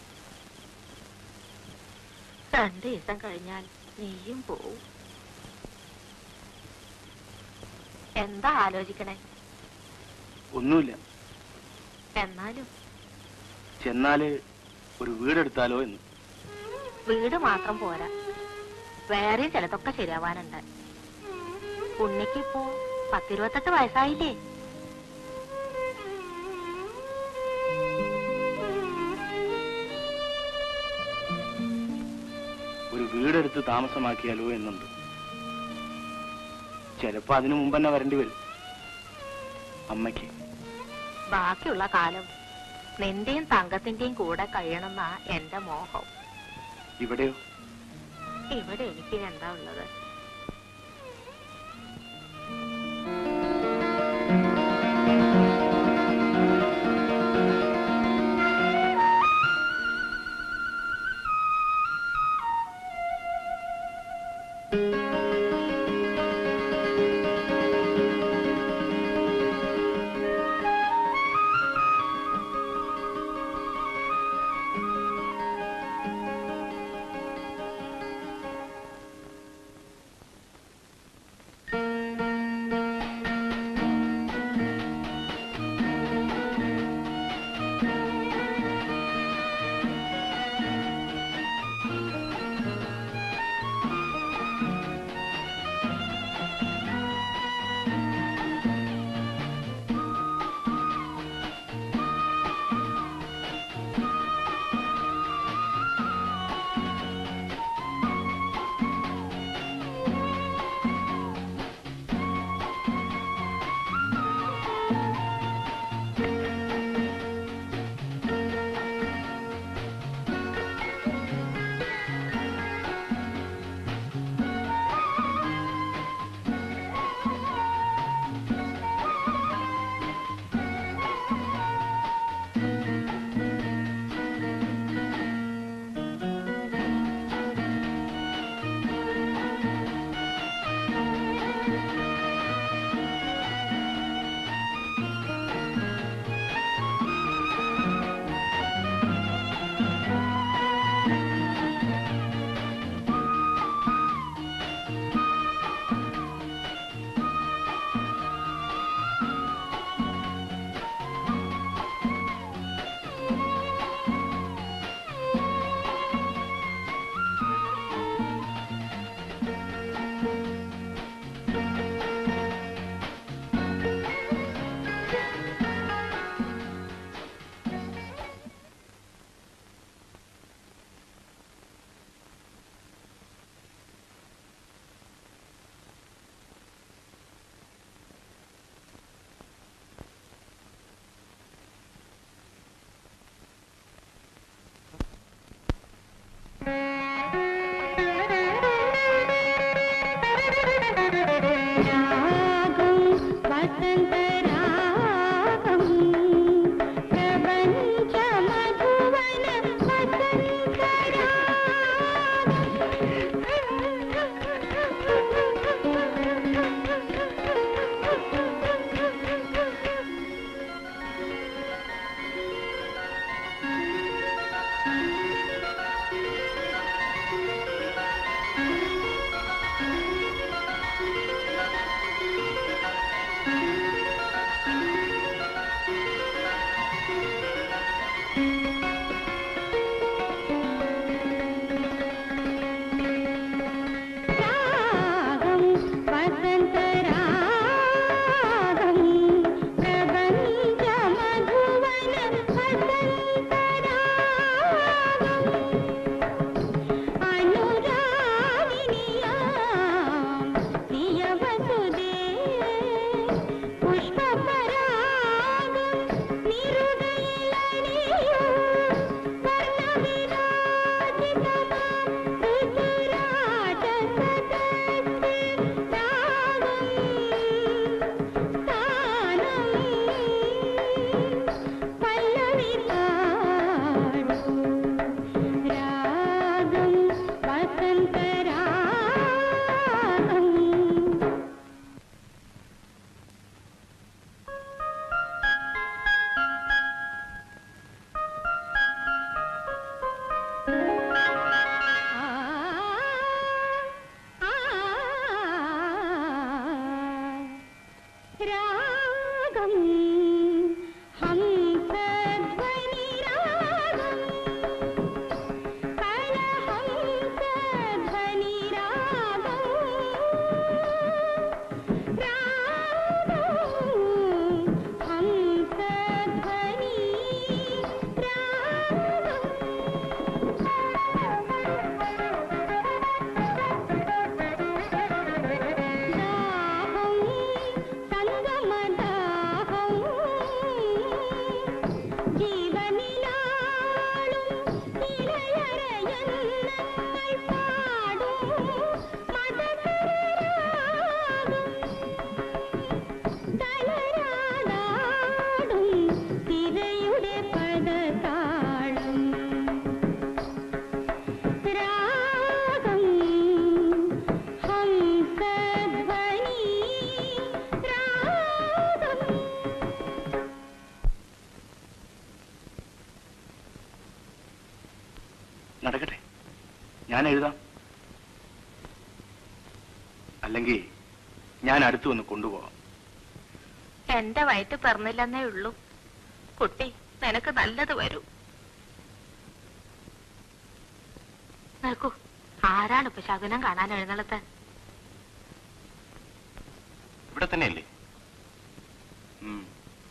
രണ്ടു ദിവസം കഴിഞ്ഞാൽ നീയും പോവും എന്താ ആലോചിക്കണേ ഒന്നുമില്ല എന്നാലും ചെന്നാല് ഒരു വീടെടുത്താലോ എന്ന് വീട് മാത്രം പോരാ വേറെയും ചിലതൊക്കെ ശരിയാവാനുണ്ട് ഉണ്ണിക്കിപ്പോ പത്തിരുപത്തെട്ട് വയസ്സായില്ലേ ഒരു വീടെടുത്ത് താമസമാക്കിയാലോ എന്നുണ്ട് ചിലപ്പോ അതിനു മുമ്പ് തന്നെ വരേണ്ടി വരും അമ്മയ്ക്ക് ബാക്കിയുള്ള കാലം നിന്റെയും തങ്കത്തിന്റെയും കൂടെ കഴിയണമെന്നാ എന്റെ മോഹം ഇവിടെയോ ഇവിടെ എനിക്ക് എന്താ ഉള്ളത് ഞാൻ എഴുതാം അല്ലെങ്കിൽ ഞാൻ അടുത്തു വന്ന് കൊണ്ടുപോകാം എന്റെ വയറ്റ് പറഞ്ഞില്ലെന്നേ ഉള്ളൂ കുട്ടി നിനക്ക് നല്ലത് വരൂ നിൽക്കൂ ആരാണ് ഇപ്പൊ ശകുനം കാണാൻ എഴുന്നള്ളത്ത് ഇവിടെ തന്നെയല്ലേ ഉം.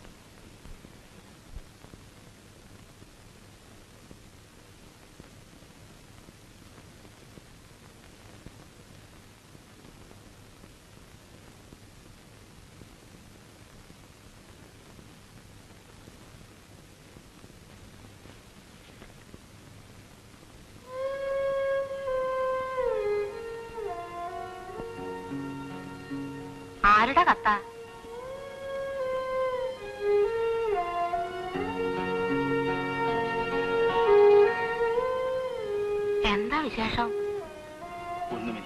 ആരുടെ കത്താ എന്താ വിശേഷം ഒന്നുമില്ല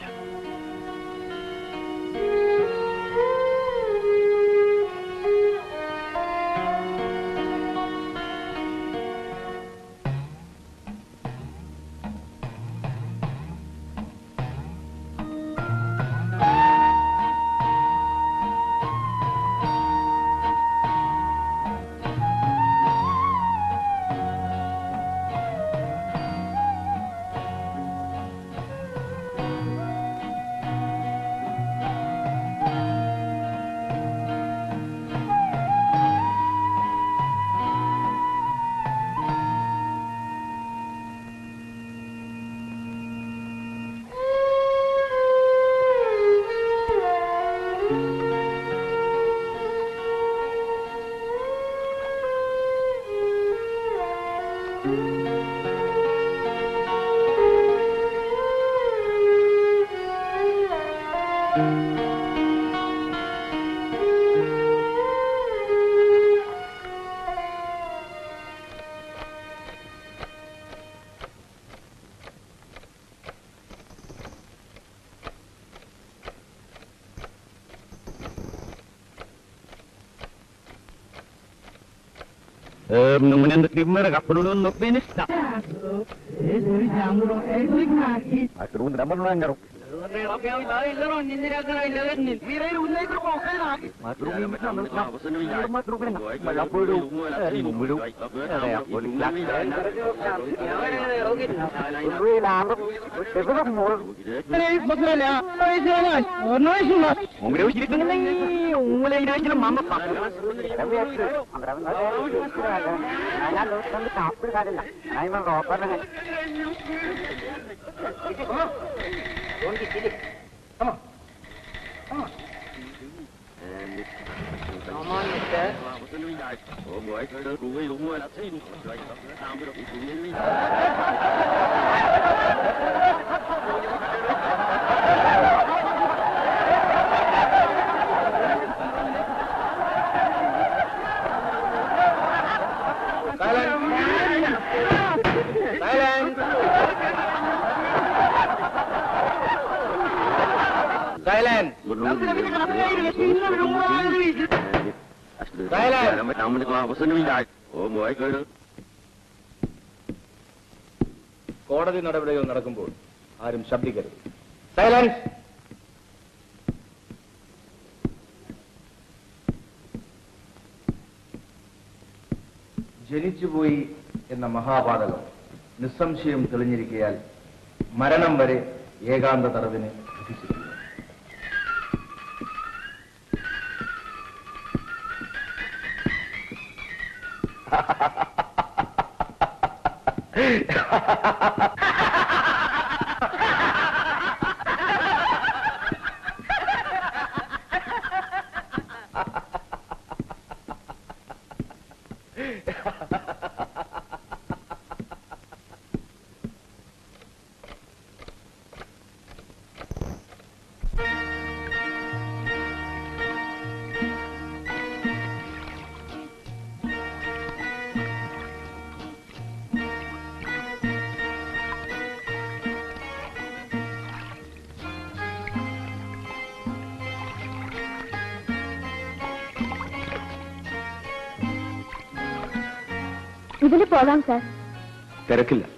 കോടതി നടപടികൾ നടക്കുമ്പോൾ ആരും ശബ്ദിക്കരുത് സൈലൻസ് ജനിച്ചുപോയി എന്ന മഹാപാതകം നിസ്സംശയം തെളിഞ്ഞിരിക്കയാൽ മരണം വരെ ഏകാന്ത തടവിന് വിധിച്ചിരിക്കുന്നു ഇതില് പോകാം സാർ തിരക്കില്ല